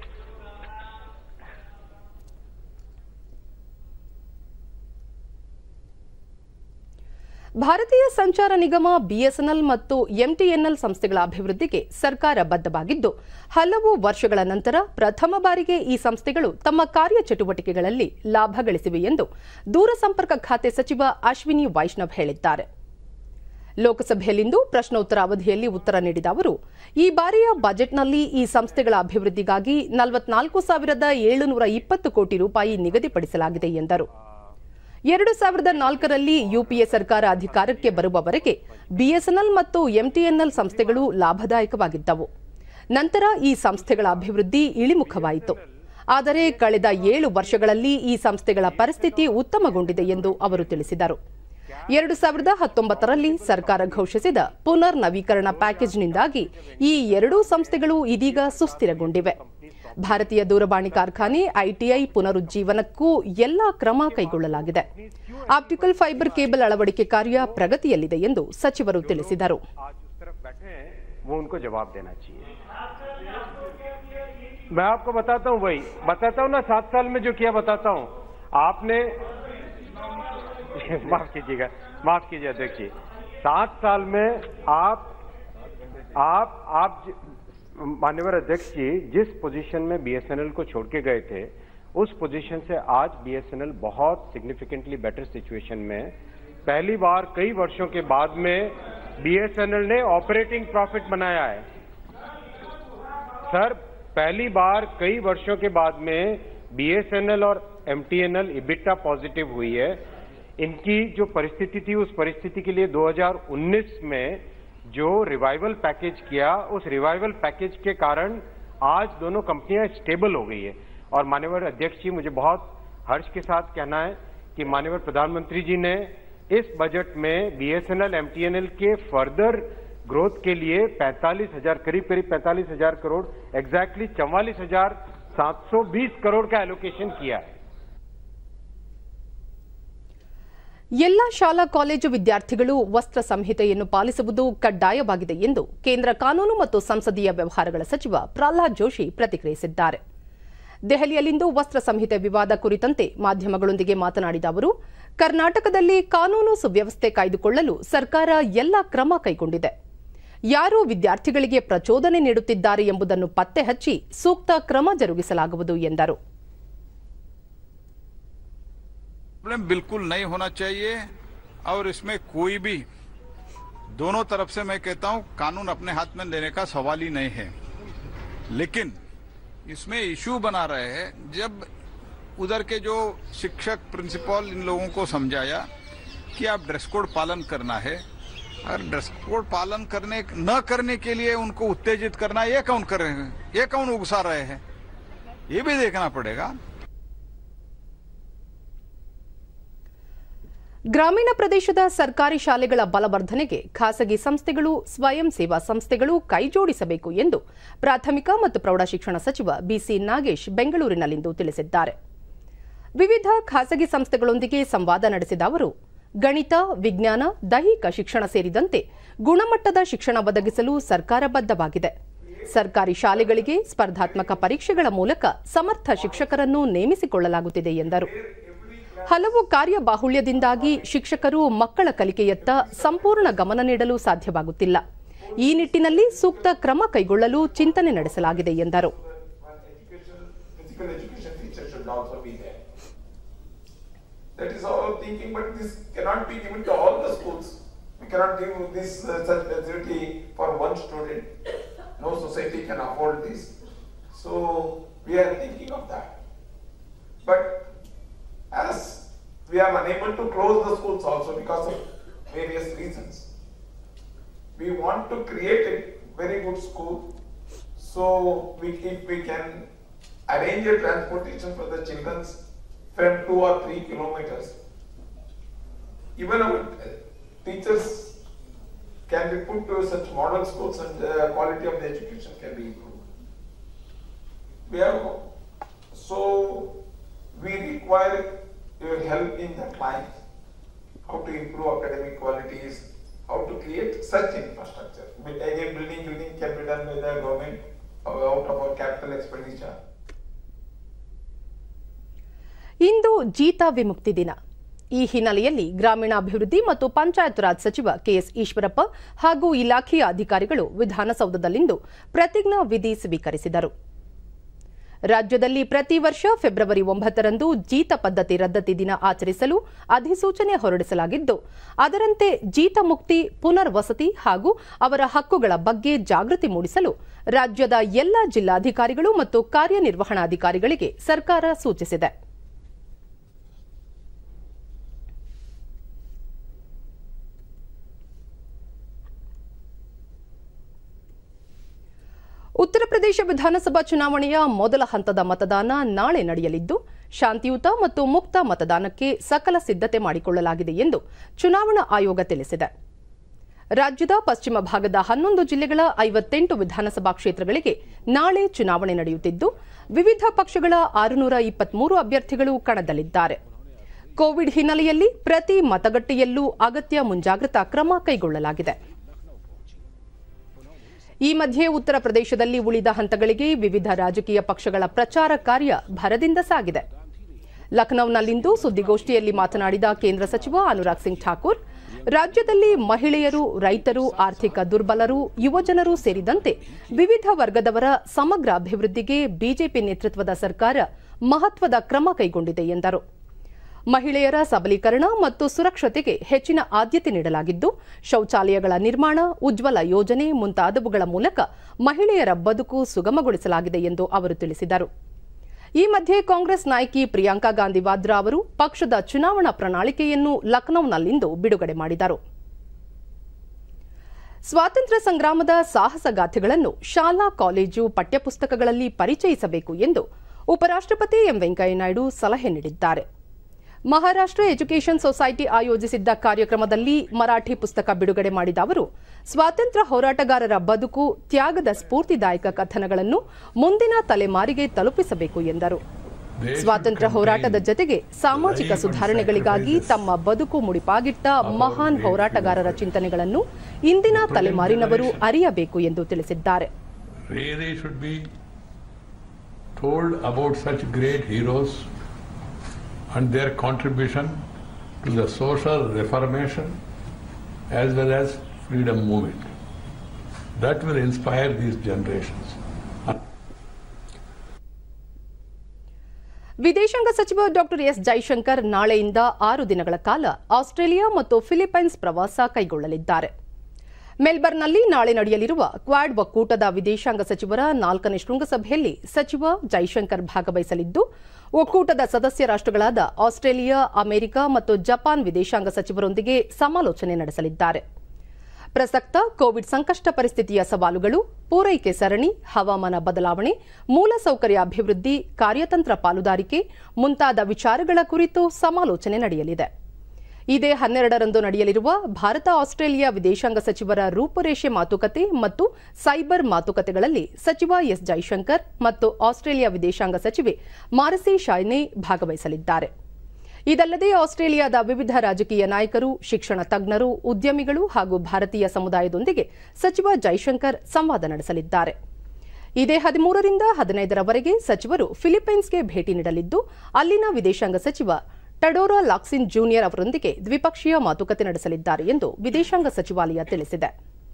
ಭಾರತೀಯ ಸಂಚಾರ ನಿಗಮ ಬಿಎಸ್ಎನ್ಎಲ್ ಮತ್ತು ಎಂಟಿಎನ್ಎಲ್ ಸಂಸ್ಥೆಗಳ ಅಭಿವೃದ್ಧಿಗೆ ಸರ್ಕಾರ ಬದ್ಧವಾಗಿದ್ದು ಹಲವು ವರ್ಷಗಳ ನಂತರ ಪ್ರಥಮ ಬಾರಿಗೆ ಈ ಸಂಸ್ಥೆಗಳು ತಮ್ಮ ಕಾರ್ಯಚಟುವಟಿಕೆಗಳಲ್ಲಿ ಲಾಭ ಗಳಿಸಿವೆ ಎಂದು ದೂರಸಂಪರ್ಕ ಖಾತೆ ಸಚಿವ ಅಶ್ವಿನಿ ವೈಷ್ಣವ್ ಹೇಳಿದ್ದಾರೆ ಲೋಕಸಭೆಯಲ್ಲಿಂದು ಪ್ರಶ್ನೋತ್ತರ ಅವಧಿಯಲ್ಲಿ ಉತ್ತರ ನೀಡಿದ ಅವರು ಈ ಬಾರಿಯ ಬಜೆಟ್ನಲ್ಲಿ ಈ ಸಂಸ್ಥೆಗಳ ಅಭಿವೃದ್ಧಿಗಾಗಿ ನಲವತ್ನಾಲ್ಕು ಸಾವಿರದ ಏಳುನೂರ ಇಪ್ಪತ್ತು ಕೋಟಿ ರೂಪಾಯಿ ನಿಗದಿಪಡಿಸಲಾಗಿದೆ ಎಂದರು ಎರಡು ಸಾವಿರದ ನಾಲ್ಕರಲ್ಲಿ ಯುಪಿಎ ಸರ್ಕಾರ ಅಧಿಕಾರಕ್ಕೆ ಬರುವವರೆಗೆ ಬಿಎಸ್ಎನ್ಎಲ್ ಮತ್ತು ಎಂಟಿಎನ್ಎಲ್ ಸಂಸ್ಥೆಗಳು ಲಾಭದಾಯಕವಾಗಿದ್ದವು ನಂತರ ಈ ಸಂಸ್ಥೆಗಳ ಅಭಿವೃದ್ಧಿ ಇಳಿಮುಖವಾಯಿತು ಆದರೆ ಕಳೆದ ಏಳು ವರ್ಷಗಳಲ್ಲಿ ಈ ಸಂಸ್ಥೆಗಳ ಪರಿಸ್ಥಿತಿ ಉತ್ತಮಗೊಂಡಿದೆ ಎಂದು ಅವರು ತಿಳಿಸಿದರು ಎರಡು ಸಾವಿರದ ಹತ್ತೊಂಬತ್ತರಲ್ಲಿ ಸರ್ಕಾರ ಘೋಷಿಸಿದ ಪುನರ್ ನವೀಕರಣ ಪ್ಯಾಕೇಜ್ನಿಂದಾಗಿ ಈ ಎರಡೂ ಸಂಸ್ಥೆಗಳು ಇದೀಗ ಸುಸ್ಥಿರಗೊಂಡಿವೆ ಭಾರತೀಯ ದೂರವಾಣಿ ಕಾರ್ಖಾನೆ ಐಟಿಐ ಪುನರುಜ್ಜೀವನಕ್ಕೂ ಎಲ್ಲಾ ಕ್ರಮ ಕೈಗೊಳ್ಳಲಾಗಿದೆ ಆಪ್ಟಿಕಲ್ ಫೈಬರ್ ಕೇಬಲ್ ಅಳವಡಿಕೆ ಕಾರ್ಯ ಪ್ರಗತಿಯಲ್ಲಿದೆ ಎಂದು ಸಚಿವರು ತಿಳಿಸಿದರು आज उस तरफ बैठे हैं वो उनको जवाब देना चाहिए मैं आपको बताता हूं वही बताता हूं ना सात साल में जो किया बताता हूं आपने माफ कीजिएगा माफ कीजिए अध्यक्ष जी सात साल में आप आप आप ज- मान्यवर अध्यक्ष जी जिस पोजीशन में बीएसएनएल को छोड़ के गए थे उस पोजीशन से आज बीएसएनएल बहुत सिग्निफिकेंटली बेटर सिचुएशन में है। पहली बार कई वर्षों के बाद में बीएसएनएल ने ऑपरेटिंग प्रॉफिट बनाया है सर पहली बार कई वर्षों के बाद में बीएसएनएल और एमटीएनएल इबिटा पॉजिटिव हुई है इनकी जो परिस्थिति थी उस परिस्थिति के लिए 2019 में जो रिवाइवल पैकेज किया उस रिवाइवल पैकेज के कारण आज दोनों कंपनियां स्टेबल हो गई है और मान्यवर अध्यक्ष जी मुझे बहुत हर्ष के साथ कहना है कि मान्यवर प्रधानमंत्री जी ने इस बजट में बीएसएनएल एमटीएनएल के फर्दर ग्रोथ के लिए पैंतालीस हजार करीब करीब पैंतालीस हजार करोड़ एग्जैक्टली चौवालीस हजार सात सौ बीस करोड़ का एलोकेशन किया है ಎಲ್ಲ ಶಾಲಾ ಕಾಲೇಜು ವಿದ್ಯಾರ್ಥಿಗಳು ವಸ್ತ್ರ ಸಂಹಿತೆಯನ್ನು ಪಾಲಿಸುವುದು ಕಡ್ಡಾಯವಾಗಿದೆ ಎಂದು ಕೇಂದ್ರ ಕಾನೂನು ಮತ್ತು ಸಂಸದೀಯ ವ್ಯವಹಾರಗಳ ಸಚಿವ ಪ್ರಹ್ಲಾದ್ ಜೋಶಿ ಪ್ರತಿಕ್ರಿಯಿಸಿದ್ದಾರೆ ದೆಹಲಿಯಲ್ಲಿಂದು ವಸ್ತ್ರ ಸಂಹಿತೆ ವಿವಾದ ಕುರಿತಂತೆ ಮಾಧ್ಯಮಗಳೊಂದಿಗೆ ಮಾತನಾಡಿದ ಅವರು ಕರ್ನಾಟಕದಲ್ಲಿ ಕಾನೂನು ಸುವ್ಯವಸ್ಥೆ ಕಾಯ್ದುಕೊಳ್ಳಲು ಸರ್ಕಾರ ಎಲ್ಲ ಕ್ರಮ ಕೈಗೊಂಡಿದೆ ಯಾರು ವಿದ್ಯಾರ್ಥಿಗಳಿಗೆ ಪ್ರಚೋದನೆ ನೀಡುತ್ತಿದ್ದಾರೆ ಎಂಬುದನ್ನು ಪತ್ತೆ ಹಚ್ಚಿ ಸೂಕ್ತ ಕ್ರಮ ಜರುಗಿಸಲಾಗುವುದು ಎಂದರು प्रॉब्लम बिल्कुल नहीं होना चाहिए और इसमें कोई भी दोनों तरफ से मैं कहता हूं कानून अपने हाथ में लेने का सवाल ही नहीं है लेकिन इसमें इश्यू बना रहे हैं जब उधर के जो शिक्षक प्रिंसिपल इन लोगों को समझाया कि आप ड्रेस कोड पालन करना है और ड्रेस कोड पालन करने न करने के लिए उनको उत्तेजित करना ये कौन कर रहे हैं ये कौन उगसा रहे हैं ये भी देखना पड़ेगा ಗ್ರಾಮೀಣ ಪ್ರದೇಶದ ಸರ್ಕಾರಿ ಶಾಲೆಗಳ ಬಲವರ್ಧನೆಗೆ ಖಾಸಗಿ ಸಂಸ್ಥೆಗಳು ಸ್ವಯಂ ಸೇವಾ ಸಂಸ್ಥೆಗಳು ಕೈಜೋಡಿಸಬೇಕು ಎಂದು ಪ್ರಾಥಮಿಕ ಮತ್ತು ಪ್ರೌಢಶಿಕ್ಷಣ ಸಚಿವ ಬಿಸಿ ನಾಗೇಶ್ ಬೆಂಗಳೂರಿನಲ್ಲಿಂದು ತಿಳಿಸಿದ್ದಾರೆ ವಿವಿಧ ಖಾಸಗಿ ಸಂಸ್ಥೆಗಳೊಂದಿಗೆ ಸಂವಾದ ನಡೆಸಿದ ಅವರು ಗಣಿತ ವಿಜ್ಞಾನ ದೈಹಿಕ ಶಿಕ್ಷಣ ಸೇರಿದಂತೆ ಗುಣಮಟ್ಟದ ಶಿಕ್ಷಣ ಒದಗಿಸಲು ಸರ್ಕಾರ ಬದ್ಧವಾಗಿದೆ ಸರ್ಕಾರಿ ಶಾಲೆಗಳಿಗೆ ಸ್ಪರ್ಧಾತ್ಮಕ ಪರೀಕ್ಷೆಗಳ ಮೂಲಕ ಸಮರ್ಥ ಶಿಕ್ಷಕರನ್ನು ನೇಮಿಸಿಕೊಳ್ಳಲಾಗುತ್ತಿದೆ ಎಂದರು ಹಲವು ಕಾರ್ಯಬಾಹುಳ್ಯದಿಂದಾಗಿ ಶಿಕ್ಷಕರು ಮಕ್ಕಳ ಕಲಿಕೆಯತ್ತ ಸಂಪೂರ್ಣ ಗಮನ ನೀಡಲು ಸಾಧ್ಯವಾಗುತ್ತಿಲ್ಲ ಈ ನಿಟ್ಟಿನಲ್ಲಿ ಸೂಕ್ತ ಕ್ರಮ ಕೈಗೊಳ್ಳಲು ಚಿಂತನೆ ನಡೆಸಲಾಗಿದೆ ಎಂದರು physical education teacher should also be there. That is our thinking, but this cannot be given to all the schools. We cannot give this uh, such facility for one student. No society can afford this. So we are thinking of that. But as we are unable to close the schools also because of various reasons, we want to create a very good school. So we, if we can arrange a transportation for the children from two or three kilometers, even our uh, teachers can be put to such model schools and the quality of the education can be improved. We have, so we require your help in that line, how to improve academic qualities, how to create such infrastructure. But Again, building, building can be done by the government uh, out of our capital expenditure. ಇಂದು ಜೀತ ವಿಮುಕ್ತಿ ದಿನ ಈ ಹಿನ್ನೆಲೆಯಲ್ಲಿ ಗ್ರಾಮೀಣಾಭಿವೃದ್ಧಿ ಮತ್ತು ಪಂಚಾಯತ್ ರಾಜ್ ಸಚಿವ KS Eshwarappa ಹಾಗೂ ಇಲಾಖೆಯ ಅಧಿಕಾರಿಗಳು ವಿಧಾನಸೌಧದಲ್ಲಿಂದು ಪ್ರತಿಜ್ಞಾ ವಿಧಿ ಸ್ವೀಕರಿಸಿದರು ರಾಜ್ಯದಲ್ಲಿ ಪ್ರತಿ ವರ್ಷ ಫೆಬ್ರವರಿ ಒಂಬತ್ತರಂದು ಜೀತ ಪದ್ಧತಿ ರದ್ದತಿ ದಿನ ಆಚರಿಸಲು ಅಧಿಸೂಚನೆ ಹೊರಡಿಸಲಾಗಿದ್ದು ಅದರಂತೆ ಜೀತ ಮುಕ್ತಿ ಪುನರ್ವಸತಿ ಹಾಗೂ ಅವರ ಹಕ್ಕುಗಳ ಬಗ್ಗೆ ಜಾಗೃತಿ ಮೂಡಿಸಲು ರಾಜ್ಯದ ಎಲ್ಲ ಜಿಲ್ಲಾಧಿಕಾರಿಗಳು ಮತ್ತು ಕಾರ್ಯನಿರ್ವಹಣಾಧಿಕಾರಿಗಳಿಗೆ ಸರ್ಕಾರ ಸೂಚಿಸಿದೆ ಉತ್ತರ ಪ್ರದೇಶ ವಿಧಾನಸಭಾ ಚುನಾವಣೆಯ ಮೊದಲ ಹಂತದ ಮತದಾನ ನಾಳೆ ನಡೆಯಲಿದ್ದು ಶಾಂತಿಯುತ ಮತ್ತು ಮುಕ್ತ ಮತದಾನಕ್ಕೆ ಸಕಲ ಸಿದ್ಧತೆ ಮಾಡಿಕೊಳ್ಳಲಾಗಿದೆ ಎಂದು ಚುನಾವಣಾ ಆಯೋಗ ತಿಳಿಸಿದೆ ರಾಜ್ಯದ ಪಶ್ಚಿಮ ಭಾಗದ ಹನ್ನೊಂದು ಜಿಲ್ಲೆಗಳ ಐವತ್ತೆಂಟು ವಿಧಾನಸಭಾ ಕ್ಷೇತ್ರಗಳಿಗೆ ನಾಳೆ ಚುನಾವಣೆ ನಡೆಯುತ್ತಿದ್ದು ವಿವಿಧ ಪಕ್ಷಗಳ ಆರುನೂರ ಇಪ್ಪತ್ಮೂರು ಅಭ್ಯರ್ಥಿಗಳು ಕಣದಲ್ಲಿದ್ದಾರೆ ಕೋವಿಡ್ ಹಿನ್ನೆಲೆಯಲ್ಲಿ ಪ್ರತಿ ಮತಗಟ್ಟೆಯಲ್ಲೂ ಅಗತ್ಯ ಮುಂಜಾಗ್ರತಾ ಕ್ರಮ ಕೈಗೊಳ್ಳಲಾಗಿದೆ ಈ ಮಧ್ಯೆ ಉತ್ತರ ಪ್ರದೇಶದಲ್ಲಿ ಉಳಿದ ಹಂತಗಳಿಗೆ ವಿವಿಧ ರಾಜಕೀಯ ಪಕ್ಷಗಳ ಪ್ರಚಾರ ಕಾರ್ಯ ಭರದಿಂದ ಸಾಗಿದೆ ಲಖನೌನಲ್ಲಿಂದು ಸುದ್ದಿಗೋಷ್ಠಿಯಲ್ಲಿ ಮಾತನಾಡಿದ ಕೇಂದ್ರ ಸಚಿವ ಅನುರಾಗ್ ಸಿಂಗ್ ಠಾಕೂರ್ ರಾಜ್ಯದಲ್ಲಿ ಮಹಿಳೆಯರು ರೈತರು ಆರ್ಥಿಕ ದುರ್ಬಲರು ಯುವಜನರು ಸೇರಿದಂತೆ ವಿವಿಧ ವರ್ಗದವರ ಸಮಗ್ರ ಅಭಿವೃದ್ಧಿಗೆ ಬಿಜೆಪಿ ನೇತೃತ್ವದ ಸರ್ಕಾರ ಮಹತ್ವದ ಕ್ರಮ ಕೈಗೊಂಡಿದೆ ಎಂದರು ಮಹಿಳೆಯರ ಸಬಲೀಕರಣ ಮತ್ತು ಸುರಕ್ಷತೆಗೆ ಹೆಚ್ಚಿನ ಆದ್ಯತೆ ನೀಡಲಾಗಿದ್ದು ಶೌಚಾಲಯಗಳ ನಿರ್ಮಾಣ ಉಜ್ವಲ ಯೋಜನೆ ಮುಂತಾದವುಗಳ ಮೂಲಕ ಮಹಿಳೆಯರ ಬದುಕು ಸುಗಮಗೊಳಿಸಲಾಗಿದೆ ಎಂದು ಅವರು ತಿಳಿಸಿದರು ಈ ಮಧ್ಯೆ ಕಾಂಗ್ರೆಸ್ ನಾಯಕಿ ಪ್ರಿಯಾಂಕಾ ಗಾಂಧಿ ವಾದ್ರಾ ಅವರು ಪಕ್ಷದ ಚುನಾವಣಾ ಪ್ರಣಾಳಿಕೆಯನ್ನು ಲಖನೌನಲ್ಲಿಂದು ಬಿಡುಗಡೆ ಮಾಡಿದರು ಸ್ವಾತಂತ್ರ್ಯ ಸಂಗ್ರಾಮದ ಸಾಹಸಗಾಥೆಗಳನ್ನು ಶಾಲಾ ಕಾಲೇಜು ಪಠ್ಯಪುಸ್ತಕಗಳಲ್ಲಿ ಪರಿಚಯಿಸಬೇಕು ಎಂದು ಉಪರಾಷ್ಟಪತಿ ಎಂ ವೆಂಕಯ್ಯನಾಯ್ಡು ಸಲಹೆ ನೀಡಿದ್ದಾರೆ ಮಹಾರಾಷ್ಟ್ರ ಎಜುಕೇಷನ್ ಸೊಸೈಟಿ ಆಯೋಜಿಸಿದ್ದ ಕಾರ್ಯಕ್ರಮದಲ್ಲಿ ಮರಾಠಿ ಪುಸ್ತಕ ಬಿಡುಗಡೆ ಮಾಡಿದ ಅವರು ಸ್ವಾತಂತ್ರ್ಯ ಹೋರಾಟಗಾರರ ಬದುಕು ತ್ಯಾಗದ ಸ್ಫೂರ್ತಿದಾಯಕ ಕಥನಗಳನ್ನು ಮುಂದಿನ ತಲೆಮಾರಿಗೆ ತಲುಪಿಸಬೇಕು ಎಂದರು ಸ್ವಾತಂತ್ರ್ಯ ಹೋರಾಟದ ಜತೆಗೆ ಸಾಮಾಜಿಕ ಸುಧಾರಣೆಗಳಿಗಾಗಿ ತಮ್ಮ ಬದುಕು ಮುಡಿಪಾಗಿಟ್ಟ ಮಹಾನ್ ಹೋರಾಟಗಾರರ ಚಿಂತನೆಗಳನ್ನು ಇಂದಿನ ತಲೆಮಾರಿನವರು ಅರಿಯಬೇಕು ಎಂದು ತಿಳಿಸಿದ್ದಾರೆ really should be told about such great heroes and their contribution to the social reformation as well as freedom movement. That will inspire these generations. ವಿದೇಶಾಂಗ ಸಚಿವ ಡಾಕ್ಟರ್ ಎಸ್ ಜೈಶಂಕರ್ ನಾಳೆಯಿಂದ ಆರು ದಿನಗಳ ಕಾಲ ಆಸ್ಟ್ರೇಲಿಯಾ ಮತ್ತು ಫಿಲಿಪೈನ್ಸ್ ಪ್ರವಾಸ ಕೈಗೊಳ್ಳಲಿದ್ದಾರೆ ಮೆಲ್ಬರ್ನ್ನಲ್ಲಿ ನಾಳೆ ನಡೆಯಲಿರುವ ಕ್ವಾಡ್ ಒಕ್ಕೂಟದ ವಿದೇಶಾಂಗ ಸಚಿವರ ನಾಲ್ಕನೇ ಶೃಂಗಸಭೆಯಲ್ಲಿ ಸಚಿವ ಜೈಶಂಕರ್ ಭಾಗವಹಿಸಲಿದ್ದು ಒಕ್ಕೂಟದ ಸದಸ್ಯ ರಾಷ್ಟ್ರಗಳಾದ ಆಸ್ಟ್ರೇಲಿಯಾ ಅಮೆರಿಕ ಮತ್ತು ಜಪಾನ್ ವಿದೇಶಾಂಗ ಸಚಿವರೊಂದಿಗೆ ಸಮಾಲೋಚನೆ ನಡೆಸಲಿದ್ದಾರೆ ಪ್ರಸಕ್ತ ಕೋವಿಡ್ ಸಂಕಷ್ಟ ಪರಿಸ್ಥಿತಿಯ ಸವಾಲುಗಳು ಪೂರೈಕೆ ಸರಣಿ ಹವಾಮಾನ ಬದಲಾವಣೆ ಮೂಲಸೌಕರ್ಯ ಅಭಿವೃದ್ಧಿ ಕಾರ್ಯತಂತ್ರ ಪಾಲುದಾರಿಕೆ ಮುಂತಾದ ವಿಚಾರಗಳ ಕುರಿತು ಸಮಾಲೋಚನೆ ನಡೆಯಲಿದೆ ಇದೇ ಹನ್ನೆರಡರಂದು ನಡೆಯಲಿರುವ ಭಾರತ ಆಸ್ಟ್ರೇಲಿಯಾ ವಿದೇಶಾಂಗ ಸಚಿವರ ರೂಪುರೇಷೆ ಮಾತುಕತೆ ಮತ್ತು ಸೈಬರ್ ಮಾತುಕತೆಗಳಲ್ಲಿ ಸಚಿವ ಎಸ್ ಜೈಶಂಕರ್ ಮತ್ತು ಆಸ್ಟ್ರೇಲಿಯಾ ವಿದೇಶಾಂಗ ಸಚಿವೆ ಮಾರಸಿ ಶಾಯ್ನೆ ಭಾಗವಹಿಸಲಿದ್ದಾರೆ ಇದಲ್ಲದೆ ಆಸ್ಟ್ರೇಲಿಯಾದ ವಿವಿಧ ರಾಜಕೀಯ ನಾಯಕರು ಶಿಕ್ಷಣ ತಜ್ಞರು ಉದ್ಯಮಿಗಳು ಹಾಗೂ ಭಾರತೀಯ ಸಮುದಾಯದೊಂದಿಗೆ ಸಚಿವ ಜೈಶಂಕರ್ ಸಂವಾದ ನಡೆಸಲಿದ್ದಾರೆ ಇದೇ ಹದಿಮೂರರಿಂದ ಹದಿನೈದರವರೆಗೆ ಸಚಿವರು ಫಿಲಿಪೈನ್ಸ್ಗೆ ಭೇಟಿ ನೀಡಲಿದ್ದು ಅಲ್ಲಿನ ವಿದೇಶಾಂಗ ಸಚಿವ ಟಡೋರಾ ಲಾಕ್ಸಿನ್ ಜೂನಿಯರ್ ಅವರೊಂದಿಗೆ ದ್ವಿಪಕ್ಷೀಯ ಮಾತುಕತೆ ನಡೆಸಲಿದ್ದಾರೆ ಎಂದು ವಿದೇಶಾಂಗ ಸಚಿವಾಲಯ ತಿಳಿಸಿದೆ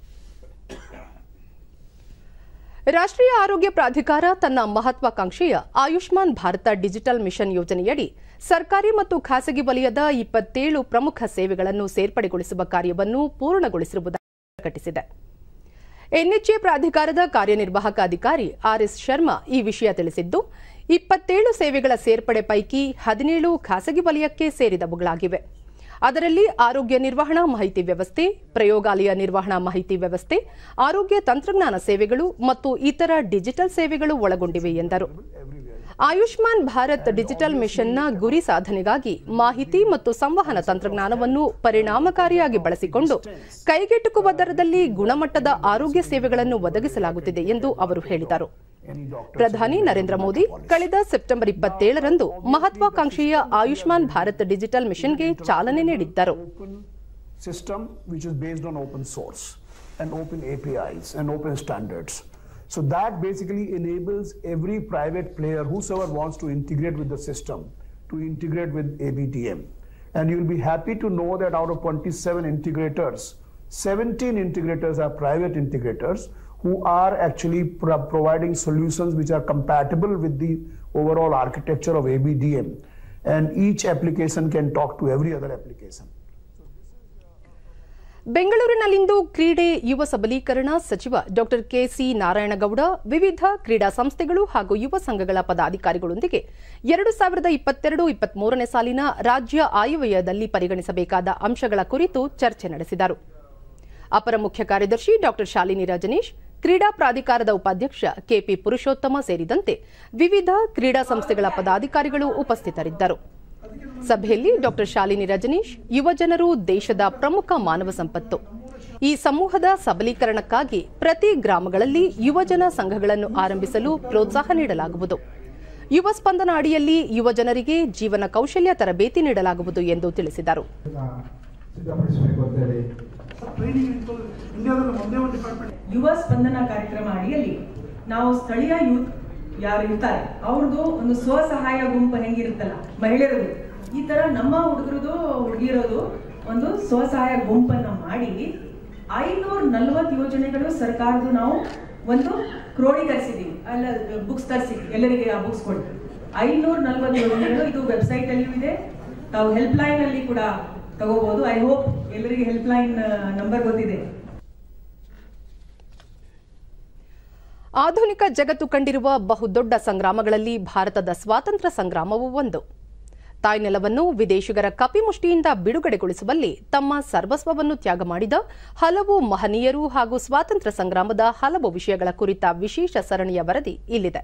ರಾಷ್ಟ್ರೀಯ ಆರೋಗ್ಯ ಪ್ರಾಧಿಕಾರ ತನ್ನ ಮಹತ್ವಾಕಾಂಕ್ಷೆಯ ಆಯುಷ್ಮಾನ್ ಭಾರತ ಡಿಜಿಟಲ್ ಮಿಷನ್ ಯೋಜನೆಯಡಿ ಸರ್ಕಾರಿ ಮತ್ತು ಖಾಸಗಿ ವಲಯದ ಇಪ್ಪತ್ತೇಳು ಪ್ರಮುಖ ಸೇವೆಗಳನ್ನು ಸೇರ್ಪಡೆಗೊಳಿಸುವ ಕಾರ್ಯವನ್ನು ಪೂರ್ಣಗೊಳಿಸಿರುವುದಾಗಿ ಪ್ರಕಟಿಸಿದೆ ಎನ್ಎಚ್ಎ ಪ್ರಾಧಿಕಾರದ ಕಾರ್ಯನಿರ್ವಾಹಕ ಅಧಿಕಾರಿ ಆರ್ಎಸ್ ಶರ್ಮಾ ಈ ವಿಷಯ ತಿಳಿಸಿದ್ದು ಇಪ್ಪತ್ತೇಳು ಸೇವೆಗಳ ಸೇರ್ಪಡೆ ಪೈಕಿ ಹದಿನೇಳು ಖಾಸಗಿ ವಲಯಕ್ಕೆ ಸೇರಿದವುಗಳಾಗಿವೆ ಅದರಲ್ಲಿ ಆರೋಗ್ಯ ನಿರ್ವಹಣಾ ಮಾಹಿತಿ ವ್ಯವಸ್ಥೆ ಪ್ರಯೋಗಾಲಯ ನಿರ್ವಹಣಾ ಮಾಹಿತಿ ವ್ಯವಸ್ಥೆ ಆರೋಗ್ಯ ತಂತ್ರಜ್ಞಾನ ಸೇವೆಗಳು ಮತ್ತು ಇತರ ಡಿಜಿಟಲ್ ಸೇವೆಗಳು ಒಳಗೊಂಡಿವೆ ಎಂದರು ಆಯುಷ್ಮಾನ್ ಭಾರತ್ ಡಿಜಿಟಲ್ ಮಿಷನ್ನ ಗುರಿ ಸಾಧನೆಗಾಗಿ ಮಾಹಿತಿ ಮತ್ತು ಸಂವಹನ ತಂತ್ರಜ್ಞಾನವನ್ನು ಪರಿಣಾಮಕಾರಿಯಾಗಿ ಬಳಸಿಕೊಂಡು ಕೈಗೆಟುಕುವ ದರದಲ್ಲಿ ಗುಣಮಟ್ಟದ ಆರೋಗ್ಯ ಸೇವೆಗಳನ್ನು ಒದಗಿಸಲಾಗುತ್ತಿದೆ ಎಂದು ಅವರು ಹೇಳಿದರು ಪ್ರಧಾನಿ ನರೇಂದ್ರ ಮೋದಿ ಕಳೆದ ಸೆಪ್ಟೆಂಬರ್ ಇಪ್ಪತ್ತೇಳರಂದು ಮಹತ್ವಾಕಾಂಕ್ಷೆಯ ಆಯುಷ್ಮಾನ್ ಭಾರತ್ ಡಿಜಿಟಲ್ ಮಿಷನ್ಗೆ ಚಾಲನೆ ನೀಡಿದ್ದರು system which is based on open source and open APIs and open standards. So that basically enables every private player, whosoever wants to integrate with the system, to integrate with ABTM. And you'll be happy to know that out of 27 integrators, 17 integrators are private integrators who are actually pro- providing solutions which are compatible with the overall architecture of ABDM. And each application can talk to every other application. ಬೆಂಗಳೂರಿನಲ್ಲಿಂದು ಕ್ರೀಡೆ ಯುವ ಸಬಲೀಕರಣ ಸಚಿವ doctor KC Narayanagowda ವಿವಿಧ ಕ್ರೀಡಾ ಸಂಸ್ಥೆಗಳು ಹಾಗೂ ಯುವ ಸಂಘಗಳ ಪದಾಧಿಕಾರಿಗಳೊಂದಿಗೆ ಎರಡು ಸಾವಿರದ ಇಪ್ಪತ್ತೆರಡು ಇಪ್ಪತ್ಮೂರನೇ ಸಾಲಿನ ರಾಜ್ಯ ಆಯವ್ಯಯದಲ್ಲಿ ಪರಿಗಣಿಸಬೇಕಾದ ಅಂಶಗಳ ಕುರಿತು ಚರ್ಚೆ ನಡೆಸಿದರು ಅಪರ ಮುಖ್ಯ ಕಾರ್ಯದರ್ಶಿ ಡಾಕ್ಟರ್ ಶಾಲಿನಿ ರಜನೀಶ್ ಕ್ರೀಡಾ ಪ್ರಾಧಿಕಾರದ ಉಪಾಧ್ಯಕ್ಷ ಕೆಪಿ ಪುರುಷೋತ್ತಮ ಸೇರಿದಂತೆ ವಿವಿಧ ಕ್ರೀಡಾ ಸಂಸ್ಥೆಗಳ ಪದಾಧಿಕಾರಿಗಳು ಉಪಸ್ಥಿತರಿದ್ದರು ಸಭೆಯಲ್ಲಿ ಡಾಕ್ಟರ್ ಶಾಲಿನಿ ರಜನೀಶ್ ಯುವಜನರು ದೇಶದ ಪ್ರಮುಖ ಮಾನವ ಸಂಪತ್ತು ಈ ಸಮೂಹದ ಸಬಲೀಕರಣಕ್ಕಾಗಿ ಪ್ರತಿ ಗ್ರಾಮಗಳಲ್ಲಿ ಯುವಜನ ಸಂಘಗಳನ್ನು ಆರಂಭಿಸಲು ಪ್ರೋತ್ಸಾಹ ನೀಡಲಾಗುವುದು ಯುವ ಸ್ಪಂದನ ಅಡಿಯಲ್ಲಿ ಯುವಜನರಿಗೆ ಜೀವನ ಕೌಶಲ್ಯ ತರಬೇತಿ ನೀಡಲಾಗುವುದು ಎಂದು ತಿಳಿಸಿದರು ಸಿದ್ಧಪಡಿಸಬೇಕು ಅಂತ ಹೇಳಿ ಯುವ ಸ್ಪಂದನ ಕಾರ್ಯಕ್ರಮ ಅಡಿಯಲ್ಲಿ ನಾವು ಸ್ಥಳೀಯ ಯೂತ್ ಯಾರು ಇರ್ತಾರೆ ಅವ್ರದ್ದು ಒಂದು ಸ್ವಸಹಾಯ ಗುಂಪು ಹೆಂಗಿರುತ್ತಲ್ಲ ಮಹಿಳೆಯರದು ಈ ತರ ನಮ್ಮ ಹುಡುಗರದು ಹುಡುಗಿರೋದು ಒಂದು ಸ್ವಸಹಾಯ ಗುಂಪನ್ನ ಮಾಡಿ ಐನೂರ ನಲ್ವತ್ತು ಯೋಜನೆಗಳು ಸರ್ಕಾರದ್ದು ನಾವು ಒಂದು ಕ್ರೋಢೀಕರಿಸಿದೀವಿ ಅಲ್ಲ ಬುಕ್ಸ್ ತರಿಸಿ ಎಲ್ಲರಿಗೆ ಆ ಬುಕ್ಸ್ ಕೊಡಿ ಐನೂರ ನಲ್ವತ್ತು ಯೋಜನೆಗಳು ಇದು ವೆಬ್ಸೈಟ್ ಅಲ್ಲಿಯೂ ಇದೆ ತಾವು ಹೆಲ್ಪ್ ಲೈನ್ ಅಲ್ಲಿ ಕೂಡ ತಗೋಬಹುದು ಐ ಹೋಪ್ ಎಲ್ಲರಿಗೆ ಹೆಲ್ಪ್ ಲೈನ್ ನಂಬರ್ ಗೊತ್ತಿದೆ ಆಧುನಿಕ ಜಗತ್ತು ಕಂಡಿರುವ ಬಹುದೊಡ್ಡ ಸಂಗ್ರಾಮಗಳಲ್ಲಿ ಭಾರತದ ಸ್ವಾತಂತ್ರ್ಯ ಸಂಗ್ರಾಮವೂ ಒಂದು ತಾಯ್ನೆಲವನ್ನು ವಿದೇಶಿಗರ ಕಪಿಮುಷ್ಟಿಯಿಂದ ಬಿಡುಗಡೆಗೊಳಿಸುವಲ್ಲಿ ತಮ್ಮ ಸರ್ವಸ್ವವನ್ನು ತ್ಯಾಗ ಮಾಡಿದ ಹಲವು ಮಹನೀಯರು ಹಾಗೂ ಸ್ವಾತಂತ್ರ್ಯ ಸಂಗ್ರಾಮದ ಹಲವು ವಿಷಯಗಳ ಕುರಿತ ವಿಶೇಷ ಸರಣಿಯ ವರದಿ ಇಲ್ಲಿದೆ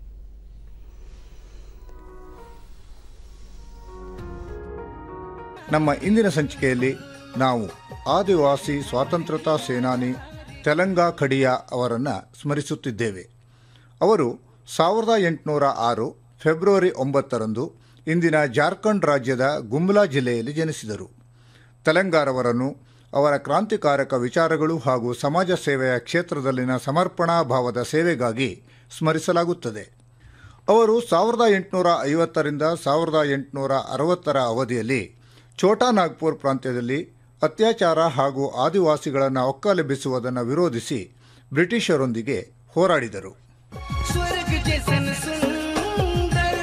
ನಮ್ಮ ಇಂದಿನ ಸಂಚಿಕೆಯಲ್ಲಿ ನಾವು ಆದಿವಾಸಿ ಸ್ವಾತಂತ್ರ್ಯತಾ ಸೇನಾನಿ ತೆಲಂಗಾ ಖಡಿಯಾ ಅವರನ್ನು ಸ್ಮರಿಸುತ್ತಿದ್ದೇವೆ ಅವರು ಸಾವಿರದ ಎಂಟುನೂರ ಆರು ಫೆಬ್ರವರಿ ಒಂಬತ್ತರಂದು ಇಂದಿನ ಜಾರ್ಖಂಡ್ ರಾಜ್ಯದ ಗುಮ್ಲಾ ಜಿಲ್ಲೆಯಲ್ಲಿ ಜನಿಸಿದರು ತೆಲಂಗಾರವರನ್ನು ಅವರ ಕ್ರಾಂತಿಕಾರಕ ವಿಚಾರಗಳು ಹಾಗೂ ಸಮಾಜ ಸೇವೆಯ ಕ್ಷೇತ್ರದಲ್ಲಿನ ಸಮರ್ಪಣಾ ಭಾವದ ಸೇವೆಗಾಗಿ ಸ್ಮರಿಸಲಾಗುತ್ತದೆ ಅವರು ಸಾವಿರದ ಎಂಟುನೂರ ಐವತ್ತರಿಂದ ಸಾವಿರದ ಎಂಟುನೂರ ಅರವತ್ತರ ಅವಧಿಯಲ್ಲಿ ಛೋಟಾ ನಾಗ್ಪುರ್ ಪ್ರಾಂತ್ಯದಲ್ಲಿ ಅತ್ಯಾಚಾರ ಹಾಗೂ ಆದಿವಾಸಿಗಳನ್ನು ಒಕ್ಕಲೆಬ್ಬಿಸುವುದನ್ನು ವಿರೋಧಿಸಿ ಬ್ರಿಟಿಷರೊಂದಿಗೆ ಹೋರಾಡಿದರು स्वर्ग जैसन सुंदर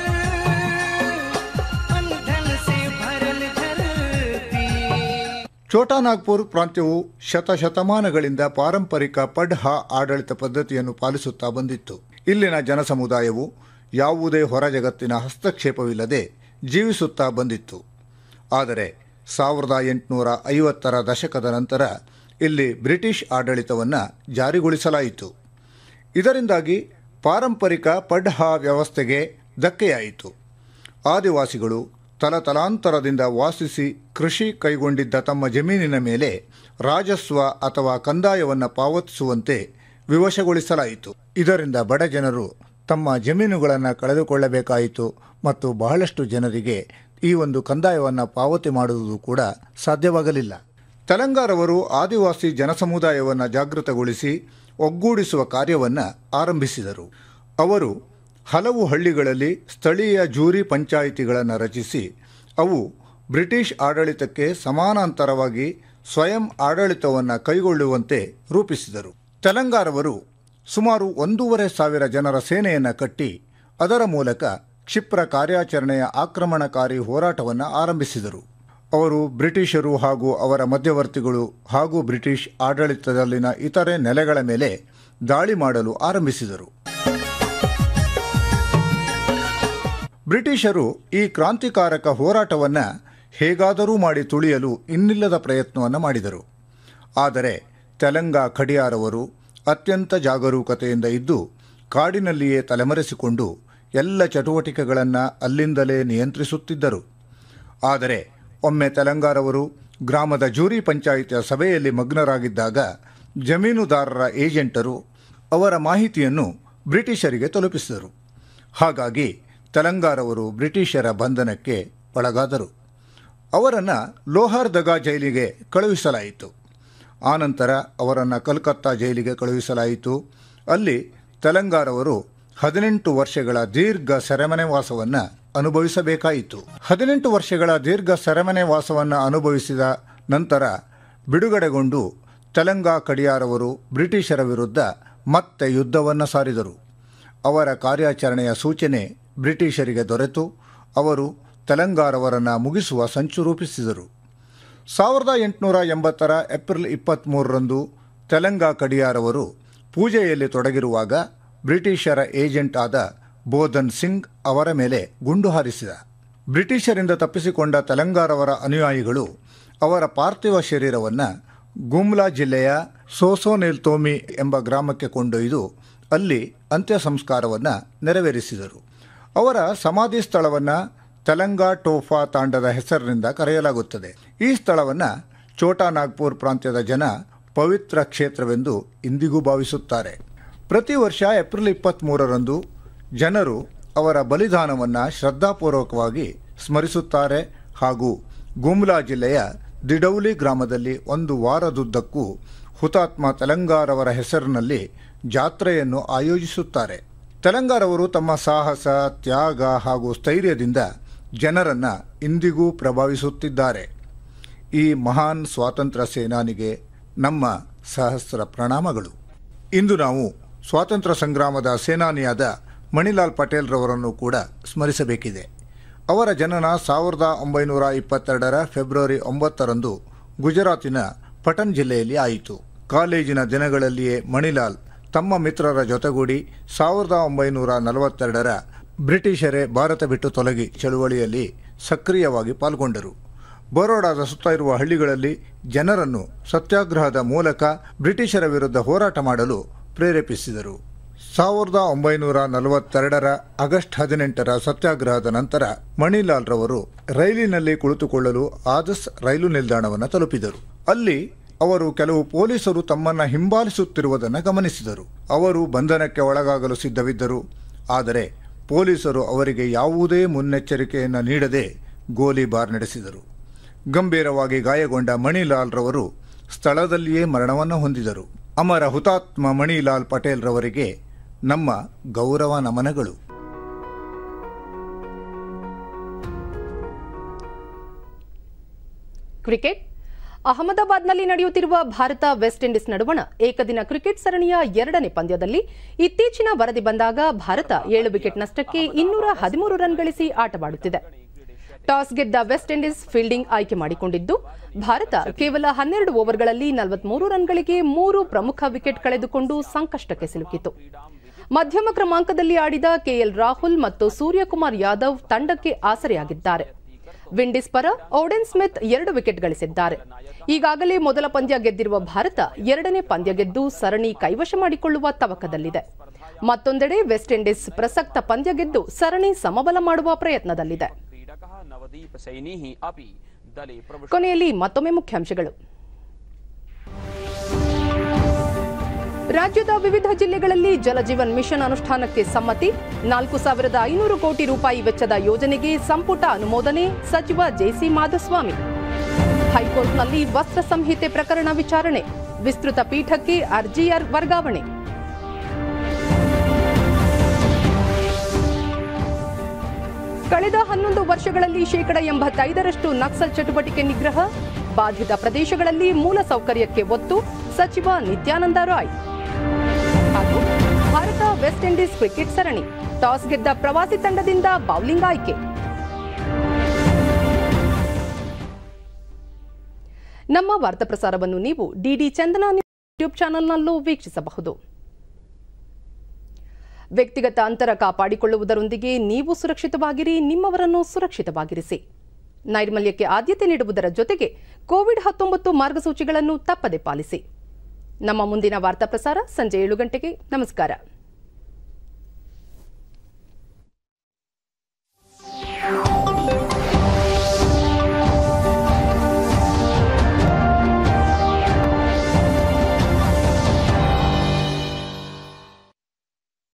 बंधन से भरल धरती ಛೋಟಾ ನಾಗ್ಪುರ್ ಪ್ರಾಂತ್ಯವು ಶತಶತಮಾನಗಳಿಂದ ಪಾರಂಪರಿಕ ಪಡ್ಹ ಆಡಳಿತ ಪದ್ಧತಿಯನ್ನು ಪಾಲಿಸುತ್ತಾ ಬಂದಿತ್ತು ಇಲ್ಲಿನ ಜನಸಮುದಾಯವು ಯಾವುದೇ ಹೊರ ಜಗತ್ತಿನ ಹಸ್ತಕ್ಷೇಪವಿಲ್ಲದೆ ಜೀವಿಸುತ್ತಾ ಬಂದಿತ್ತು ಆದರೆ ಸಾವಿರದ ಎಂಟುನೂರ ಐವತ್ತರ ದಶಕದ ನಂತರ ಇಲ್ಲಿ ಬ್ರಿಟಿಷ್ ಆಡಳಿತವನ್ನು ಜಾರಿಗೊಳಿಸಲಾಯಿತು ಇದರಿಂದಾಗಿ ಪಾರಂಪರಿಕ ಪಡ್ಹ ವ್ಯವಸ್ಥೆಗೆ ಧಕ್ಕೆಯಾಯಿತು ಆದಿವಾಸಿಗಳು ತಲತಲಾಂತರದಿಂದ ವಾಸಿಸಿ ಕೃಷಿ ಕೈಗೊಂಡಿದ್ದ ತಮ್ಮ ಜಮೀನಿನ ಮೇಲೆ ರಾಜಸ್ವ ಅಥವಾ ಕಂದಾಯವನ್ನು ಪಾವತಿಸುವಂತೆ ವಿವಶಗೊಳಿಸಲಾಯಿತು ಇದರಿಂದ ಬಡ ಜನರು ತಮ್ಮ ಜಮೀನುಗಳನ್ನು ಕಳೆದುಕೊಳ್ಳಬೇಕಾಯಿತು ಮತ್ತು ಬಹಳಷ್ಟು ಜನರಿಗೆ ಈ ಒಂದು ಕಂದಾಯವನ್ನು ಪಾವತಿ ಮಾಡುವುದು ಕೂಡ ಸಾಧ್ಯವಾಗಲಿಲ್ಲ ತೆಲಂಗಾರವರು ಆದಿವಾಸಿ ಜನಸಮುದಾಯವನ್ನು ಜಾಗೃತಗೊಳಿಸಿ ಒಗ್ಗೂಡಿಸುವ ಕಾರ್ಯವನ್ನು ಆರಂಭಿಸಿದರು ಅವರು ಹಲವು ಹಳ್ಳಿಗಳಲ್ಲಿ ಸ್ಥಳೀಯ ಜೂರಿ ಪಂಚಾಯಿತಿಗಳನ್ನು ರಚಿಸಿ ಅವು ಬ್ರಿಟಿಷ್ ಆಡಳಿತಕ್ಕೆ ಸಮಾನಾಂತರವಾಗಿ ಸ್ವಯಂ ಆಡಳಿತವನ್ನು ಕೈಗೊಳ್ಳುವಂತೆ ರೂಪಿಸಿದರು ತೆಲಂಗಾರವರು ಸುಮಾರು ಒಂದೂವರೆ ಸಾವಿರ ಜನರ ಸೇನೆಯನ್ನು ಕಟ್ಟಿ ಅದರ ಮೂಲಕ ಕ್ಷಿಪ್ರ ಕಾರ್ಯಾಚರಣೆಯ ಆಕ್ರಮಣಕಾರಿ ಹೋರಾಟವನ್ನು ಆರಂಭಿಸಿದರು ಅವರು ಬ್ರಿಟಿಷರು ಹಾಗೂ ಅವರ ಮಧ್ಯವರ್ತಿಗಳು ಹಾಗೂ ಬ್ರಿಟಿಷ್ ಆಡಳಿತದಲ್ಲಿನ ಇತರೆ ನೆಲೆಗಳ ಮೇಲೆ ದಾಳಿ ಮಾಡಲು ಆರಂಭಿಸಿದರು ಬ್ರಿಟಿಷರು ಈ ಕ್ರಾಂತಿಕಾರಕ ಹೋರಾಟವನ್ನು ಹೇಗಾದರೂ ಮಾಡಿ ತುಳಿಯಲು ಇನ್ನಿಲ್ಲದ ಪ್ರಯತ್ನವನ್ನು ಮಾಡಿದರು ಆದರೆ ತೆಲಂಗಾ ಖಡಿಯಾರವರು ಅತ್ಯಂತ ಜಾಗರೂಕತೆಯಿಂದ ಇದ್ದು ಕಾಡಿನಲ್ಲಿಯೇ ತಲೆಮರೆಸಿಕೊಂಡು ಎಲ್ಲ ಚಟುವಟಿಕೆಗಳನ್ನು ಅಲ್ಲಿಂದಲೇ ನಿಯಂತ್ರಿಸುತ್ತಿದ್ದರು ಆದರೆ ಒಮ್ಮೆ ತೆಲಂಗಾರವರು ಗ್ರಾಮದ ಜೂರಿ ಪಂಚಾಯಿತಿಯ ಸಭೆಯಲ್ಲಿ ಮಗ್ನರಾಗಿದ್ದಾಗ ಜಮೀನುದಾರರ ಏಜೆಂಟರು ಅವರ ಮಾಹಿತಿಯನ್ನು ಬ್ರಿಟಿಷರಿಗೆ ತಲುಪಿಸಿದರು ಹಾಗಾಗಿ ತೆಲಂಗಾರವರು ಬ್ರಿಟಿಷರ ಬಂಧನಕ್ಕೆ ಒಳಗಾದರು ಅವರನ್ನು ಲೋಹಾರ್ದಗಾ ಜೈಲಿಗೆ ಕಳುಹಿಸಲಾಯಿತು ಆನಂತರ ಅವರನ್ನು ಕಲ್ಕತ್ತಾ ಜೈಲಿಗೆ ಕಳುಹಿಸಲಾಯಿತು ಅಲ್ಲಿ ತೆಲಂಗಾರವರು ಹದಿನೆಂಟು ವರ್ಷಗಳ ದೀರ್ಘ ಸೆರೆಮನೆ ವಾಸವನ್ನು ಅನುಭವಿಸಬೇಕಾಯಿತು ಹದಿನೆಂಟು ವರ್ಷಗಳ ದೀರ್ಘ ಸೆರೆಮನೆ ವಾಸವನ್ನು ಅನುಭವಿಸಿದ ನಂತರ ಬಿಡುಗಡೆಗೊಂಡು ತೆಲಂಗಾ ಕಡಿಯಾರವರು ಬ್ರಿಟಿಷರ ವಿರುದ್ಧ ಮತ್ತೆ ಯುದ್ಧವನ್ನು ಸಾರಿದರು ಅವರ ಕಾರ್ಯಾಚರಣೆಯ ಸೂಚನೆ ಬ್ರಿಟಿಷರಿಗೆ ದೊರೆತು ಅವರು ತೆಲಂಗಾರವರನ್ನು ಮುಗಿಸುವ ಸಂಚು ರೂಪಿಸಿದರು ಸಾವಿರದ ಎಂಟುನೂರ ಎಂಬತ್ತರ ಏಪ್ರಿಲ್ ಇಪ್ಪತ್ತ್ಮೂರರಂದು ತೆಲಂಗಾ ಕಡಿಯಾರವರು ಪೂಜೆಯಲ್ಲಿ ತೊಡಗಿರುವಾಗ ಬ್ರಿಟಿಷರ ಏಜೆಂಟ್ ಆದ ಬೋಧನ್ ಸಿಂಗ್ ಅವರ ಮೇಲೆ ಗುಂಡು ಹಾರಿಸಿದ ಬ್ರಿಟಿಷರಿಂದ ತಪ್ಪಿಸಿಕೊಂಡ ತೆಲಂಗಾರವರ ಅನುಯಾಯಿಗಳು ಅವರ ಪಾರ್ಥಿವ ಶರೀರವನ್ನು ಗುಮ್ಲಾ ಜಿಲ್ಲೆಯ ಸೋಸೋನೆಲ್ತೋಮಿ ಎಂಬ ಗ್ರಾಮಕ್ಕೆ ಕೊಂಡೊಯ್ದು ಅಲ್ಲಿ ಅಂತ್ಯ ಸಂಸ್ಕಾರವನ್ನು ನೆರವೇರಿಸಿದರು ಅವರ ಸಮಾಧಿ ಸ್ಥಳವನ್ನು ತೆಲಂಗಾ ಟೋಫಾ ತಾಂಡದ ಹೆಸರಿನಿಂದ ಕರೆಯಲಾಗುತ್ತದೆ ಈ ಸ್ಥಳವನ್ನು ಛೋಟಾ ನಾಗ್ಪುರ್ ಪ್ರಾಂತ್ಯದ ಜನ ಪವಿತ್ರ ಕ್ಷೇತ್ರವೆಂದು ಇಂದಿಗೂ ಭಾವಿಸುತ್ತಾರೆ ಪ್ರತಿ ವರ್ಷ ಏಪ್ರಿಲ್ ಇಪ್ಪತ್ತ್ಮೂರರಂದು ಜನರು ಅವರ ಬಲಿದಾನವನ್ನು ಶ್ರದ್ಧಾಪೂರ್ವಕವಾಗಿ ಸ್ಮರಿಸುತ್ತಾರೆ ಹಾಗೂ ಗುಮ್ಲಾ ಜಿಲ್ಲೆಯ ದಿಡೌಲಿ ಗ್ರಾಮದಲ್ಲಿ ಒಂದು ವಾರದುದ್ದಕ್ಕೂ ಹುತಾತ್ಮ ತೆಲಂಗಾರವರ ಹೆಸರಿನಲ್ಲಿ ಜಾತ್ರೆಯನ್ನು ಆಯೋಜಿಸುತ್ತಾರೆ ತೆಲಂಗಾರವರು ತಮ್ಮ ಸಾಹಸ ತ್ಯಾಗ ಹಾಗೂ ಸ್ಥೈರ್ಯದಿಂದ ಜನರನ್ನು ಇಂದಿಗೂ ಪ್ರಭಾವಿಸುತ್ತಿದ್ದಾರೆ ಈ ಮಹಾನ್ ಸ್ವಾತಂತ್ರ್ಯ ಸೇನಾನಿಗೆ ನಮ್ಮ ಸಹಸ್ರ ಪ್ರಣಾಮಗಳು ಇಂದು ನಾವು ಸ್ವಾತಂತ್ರ್ಯ ಸಂಗ್ರಾಮದ ಸೇನಾನಿಯಾದ ಮಣಿಲಾಲ್ ಪಟೇಲ್ರವರನ್ನು ಕೂಡ ಸ್ಮರಿಸಬೇಕಿದೆ ಅವರ ಜನನ ಸಾವಿರದ ಒಂಬೈನೂರ ಇಪ್ಪತ್ತೆರಡರ ಫೆಬ್ರವರಿ ಒಂಬತ್ತರಂದು ಗುಜರಾತಿನ ಪಟನ್ ಜಿಲ್ಲೆಯಲ್ಲಿ ಆಯಿತು ಕಾಲೇಜಿನ ದಿನಗಳಲ್ಲಿಯೇ ಮಣಿಲಾಲ್ ತಮ್ಮ ಮಿತ್ರರ ಜೊತೆಗೂಡಿ ಸಾವಿರದ ಒಂಬೈನೂರ ನಲವತ್ತೆರಡರ ಬ್ರಿಟಿಷರೇ ಭಾರತ ಬಿಟ್ಟು ತೊಲಗಿ ಚಳುವಳಿಯಲ್ಲಿ ಸಕ್ರಿಯವಾಗಿ ಪಾಲ್ಗೊಂಡರು ಬರೋಡಾದ ಸುತ್ತ ಇರುವ ಹಳ್ಳಿಗಳಲ್ಲಿ ಜನರನ್ನು ಸತ್ಯಾಗ್ರಹದ ಮೂಲಕ ಬ್ರಿಟಿಷರ ವಿರುದ್ಧ ಹೋರಾಟ ಮಾಡಲು ಪ್ರೇರೇಪಿಸಿದರು ಸಾವಿರದ ಒಂಬೈನೂರ ನಲವತ್ತೆರಡರ ಆಗಸ್ಟ್ ಹದಿನೆಂಟರ ಸತ್ಯಾಗ್ರಹದ ನಂತರ ಮಣಿಲಾಲ್ ರವರು ರೈಲಿನಲ್ಲಿ ಕುಳಿತುಕೊಳ್ಳಲು ಆದಸ್ ರೈಲು ನಿಲ್ದಾಣವನ್ನು ತಲುಪಿದರು ಅಲ್ಲಿ ಅವರು ಕೆಲವು ಪೊಲೀಸರು ತಮ್ಮನ್ನ ಹಿಂಬಾಲಿಸುತ್ತಿರುವುದನ್ನು ಗಮನಿಸಿದರು ಅವರು ಬಂಧನಕ್ಕೆ ಒಳಗಾಗಲು ಸಿದ್ಧವಿದ್ದರು ಆದರೆ ಪೊಲೀಸರು ಅವರಿಗೆ ಯಾವುದೇ ಮುನ್ನೆಚ್ಚರಿಕೆಯನ್ನು ನೀಡದೆ ಗೋಲಿಬಾರ್ ನಡೆಸಿದರು ಗಂಭೀರವಾಗಿ ಗಾಯಗೊಂಡ ಮಣಿಲಾಲ್ ರವರು ಸ್ಥಳದಲ್ಲಿಯೇ ಮರಣವನ್ನು ಹೊಂದಿದರು ಅಮರ ಹುತಾತ್ಮ ಮಣಿಲಾಲ್ ಪಟೇಲ್ ರವರಿಗೆ ನಮ್ಮ ಗೌರವ ನಮನಗಳು ಕ್ರಿಕೆಟ್ ಅಹಮದಾಬಾದ್ನಲ್ಲಿ ನಡೆಯುತ್ತಿರುವ ಭಾರತ ವೆಸ್ಟ್ ಇಂಡೀಸ್ ನಡುವಣ ಏಕದಿನ ಕ್ರಿಕೆಟ್ ಸರಣಿಯ ಎರಡನೇ ಪಂದ್ಯದಲ್ಲಿ ಇತ್ತೀಚಿನ ವರದಿ ಬಂದಾಗ ಭಾರತ ಏಳು ವಿಕೆಟ್ ನಷ್ಟಕ್ಕೆ ಇನ್ನೂರ ಹದಿಮೂರು ರನ್ ಗಳಿಸಿ ಆಟವಾಡುತ್ತಿದೆ ಟಾಸ್ ಗೆದ್ದ ವೆಸ್ಟ್ ಇಂಡೀಸ್ ಫೀಲ್ಡಿಂಗ್ ಆಯ್ಕೆ ಮಾಡಿಕೊಂಡಿದ್ದು ಭಾರತ ಕೇವಲ ಹನ್ನೆರಡು ಓವರ್ಗಳಲ್ಲಿ ನಲವತ್ಮೂರು ರನ್ಗಳಿಗೆ ಮೂರು ಪ್ರಮುಖ ವಿಕೆಟ್ ಕಳೆದುಕೊಂಡು ಸಂಕಷ್ಟಕ್ಕೆ ಸಿಲುಕಿತು ಮಧ್ಯಮ ಕ್ರಮಾಂಕದಲ್ಲಿ ಆಡಿದ ಕೆಎಲ್ ರಾಹುಲ್ ಮತ್ತು ಸೂರ್ಯಕುಮಾರ್ ಯಾದವ್ ತಂಡಕ್ಕೆ ಆಸರೆಯಾಗಿದ್ದಾರೆ ವಿಂಡೀಸ್ ಪರ ಓಡೆನ್ ಸ್ಮಿತ್ ಎರಡು ವಿಕೆಟ್ ಗಳಿಸಿದ್ದಾರೆ ಈಗಾಗಲೇ ಮೊದಲ ಪಂದ್ಯ ಗೆದ್ದಿರುವ ಭಾರತ ಎರಡನೇ ಪಂದ್ಯ ಗೆದ್ದು ಸರಣಿ ಕೈವಶ ಮಾಡಿಕೊಳ್ಳುವ ತವಕದಲ್ಲಿದೆ ಮತ್ತೊಂದೆಡೆ ವೆಸ್ಟ್ ಇಂಡೀಸ್ ಪ್ರಸಕ್ತ ಪಂದ್ಯ ಗೆದ್ದು ಸರಣಿ ಸಮಬಲ ಮಾಡುವ ಪ್ರಯತ್ನದಲ್ಲಿದೆ ನವದೀಪ್ ಸೈನಿ ಅಪಿ ದಲೆ ಕೊನೆಯಲ್ಲಿ ಮತ್ತೊಮ್ಮೆ ಮುಖ್ಯಾಂಶಗಳು ರಾಜ್ಯದ ವಿವಿಧ ಜಿಲ್ಲೆಗಳಲ್ಲಿ ಜಲಜೀವನ್ ಮಿಷನ್ ಅನುಷ್ಠಾನಕ್ಕೆ ಸಮ್ಮತಿ ನಾಲ್ಕು ಸಾವಿರದ ಐನೂರು ಕೋಟಿ ರೂಪಾಯಿ ವೆಚ್ಚದ ಯೋಜನೆಗೆ ಸಂಪುಟ ಅನುಮೋದನೆ ಸಚಿವ ಜೆಸಿ ಮಾಧುಸ್ವಾಮಿ ಹೈಕೋರ್ಟ್ನಲ್ಲಿ ವಸ್ತ್ರ ಸಂಹಿತೆ ಪ್ರಕರಣ ವಿಚಾರಣೆ ವಿಸ್ತೃತ ಪೀಠಕ್ಕೆ ಅರ್ಜಿ ವರ್ಗಾವಣೆ ಕಳೆದ ಹನ್ನೊಂದು ವರ್ಷಗಳಲ್ಲಿ ಶೇಕಡ ಎಂಬತ್ತೈದರಷ್ಟು ನಕ್ಸಲ್ ಚಟುವಟಿಕೆ ನಿಗ್ರಹ ಬಾಧಿತ ಪ್ರದೇಶಗಳಲ್ಲಿ ಮೂಲ ಸೌಕರ್ಯಕ್ಕೆ ಒತ್ತು ಸಚಿವ ನಿತ್ಯಾನಂದ ರಾಯ್ ಹಾಗೂ ಭಾರತ ವೆಸ್ಟ್ ಇಂಡೀಸ್ ಕ್ರಿಕೆಟ್ ಸರಣಿ ಟಾಸ್ ಗೆದ್ದ ಪ್ರವಾಸಿ ತಂಡದಿಂದ ಬೌಲಿಂಗ್ ಆಯ್ಕೆ ನಮ್ಮ ವಾರ್ತಾ ಪ್ರಸಾರವನ್ನು ನೀವು ಡಿಡಿ ಚಂದನ ಯೂಟ್ಯೂಬ್ ಚಾನೆಲ್ನಲ್ಲೂ ವೀಕ್ಷಿಸಬಹುದು ವ್ಯಕ್ತಿಗತ ಅಂತರ ಕಾಪಾಡಿಕೊಳ್ಳುವುದರೊಂದಿಗೆ ನೀವು ಸುರಕ್ಷಿತವಾಗಿರಿ ನಿಮ್ಮವರನ್ನು ಸುರಕ್ಷಿತವಾಗಿರಿಸಿ ನೈರ್ಮಲ್ಯಕ್ಕೆ ಆದ್ಯತೆ ನೀಡುವುದರ ಜೊತೆಗೆ ಕೋವಿಡ್ ಹತ್ತೊಂಬತ್ತು ಮಾರ್ಗಸೂಚಿಗಳನ್ನು ತಪ್ಪದೆ ಪಾಲಿಸಿ ನಮ್ಮ ಮುಂದಿನ ವಾರ್ತಾ ಪ್ರಸಾರ ಸಂಜೆ ಏಳು ಗಂಟೆಗೆ ನಮಸ್ಕಾರ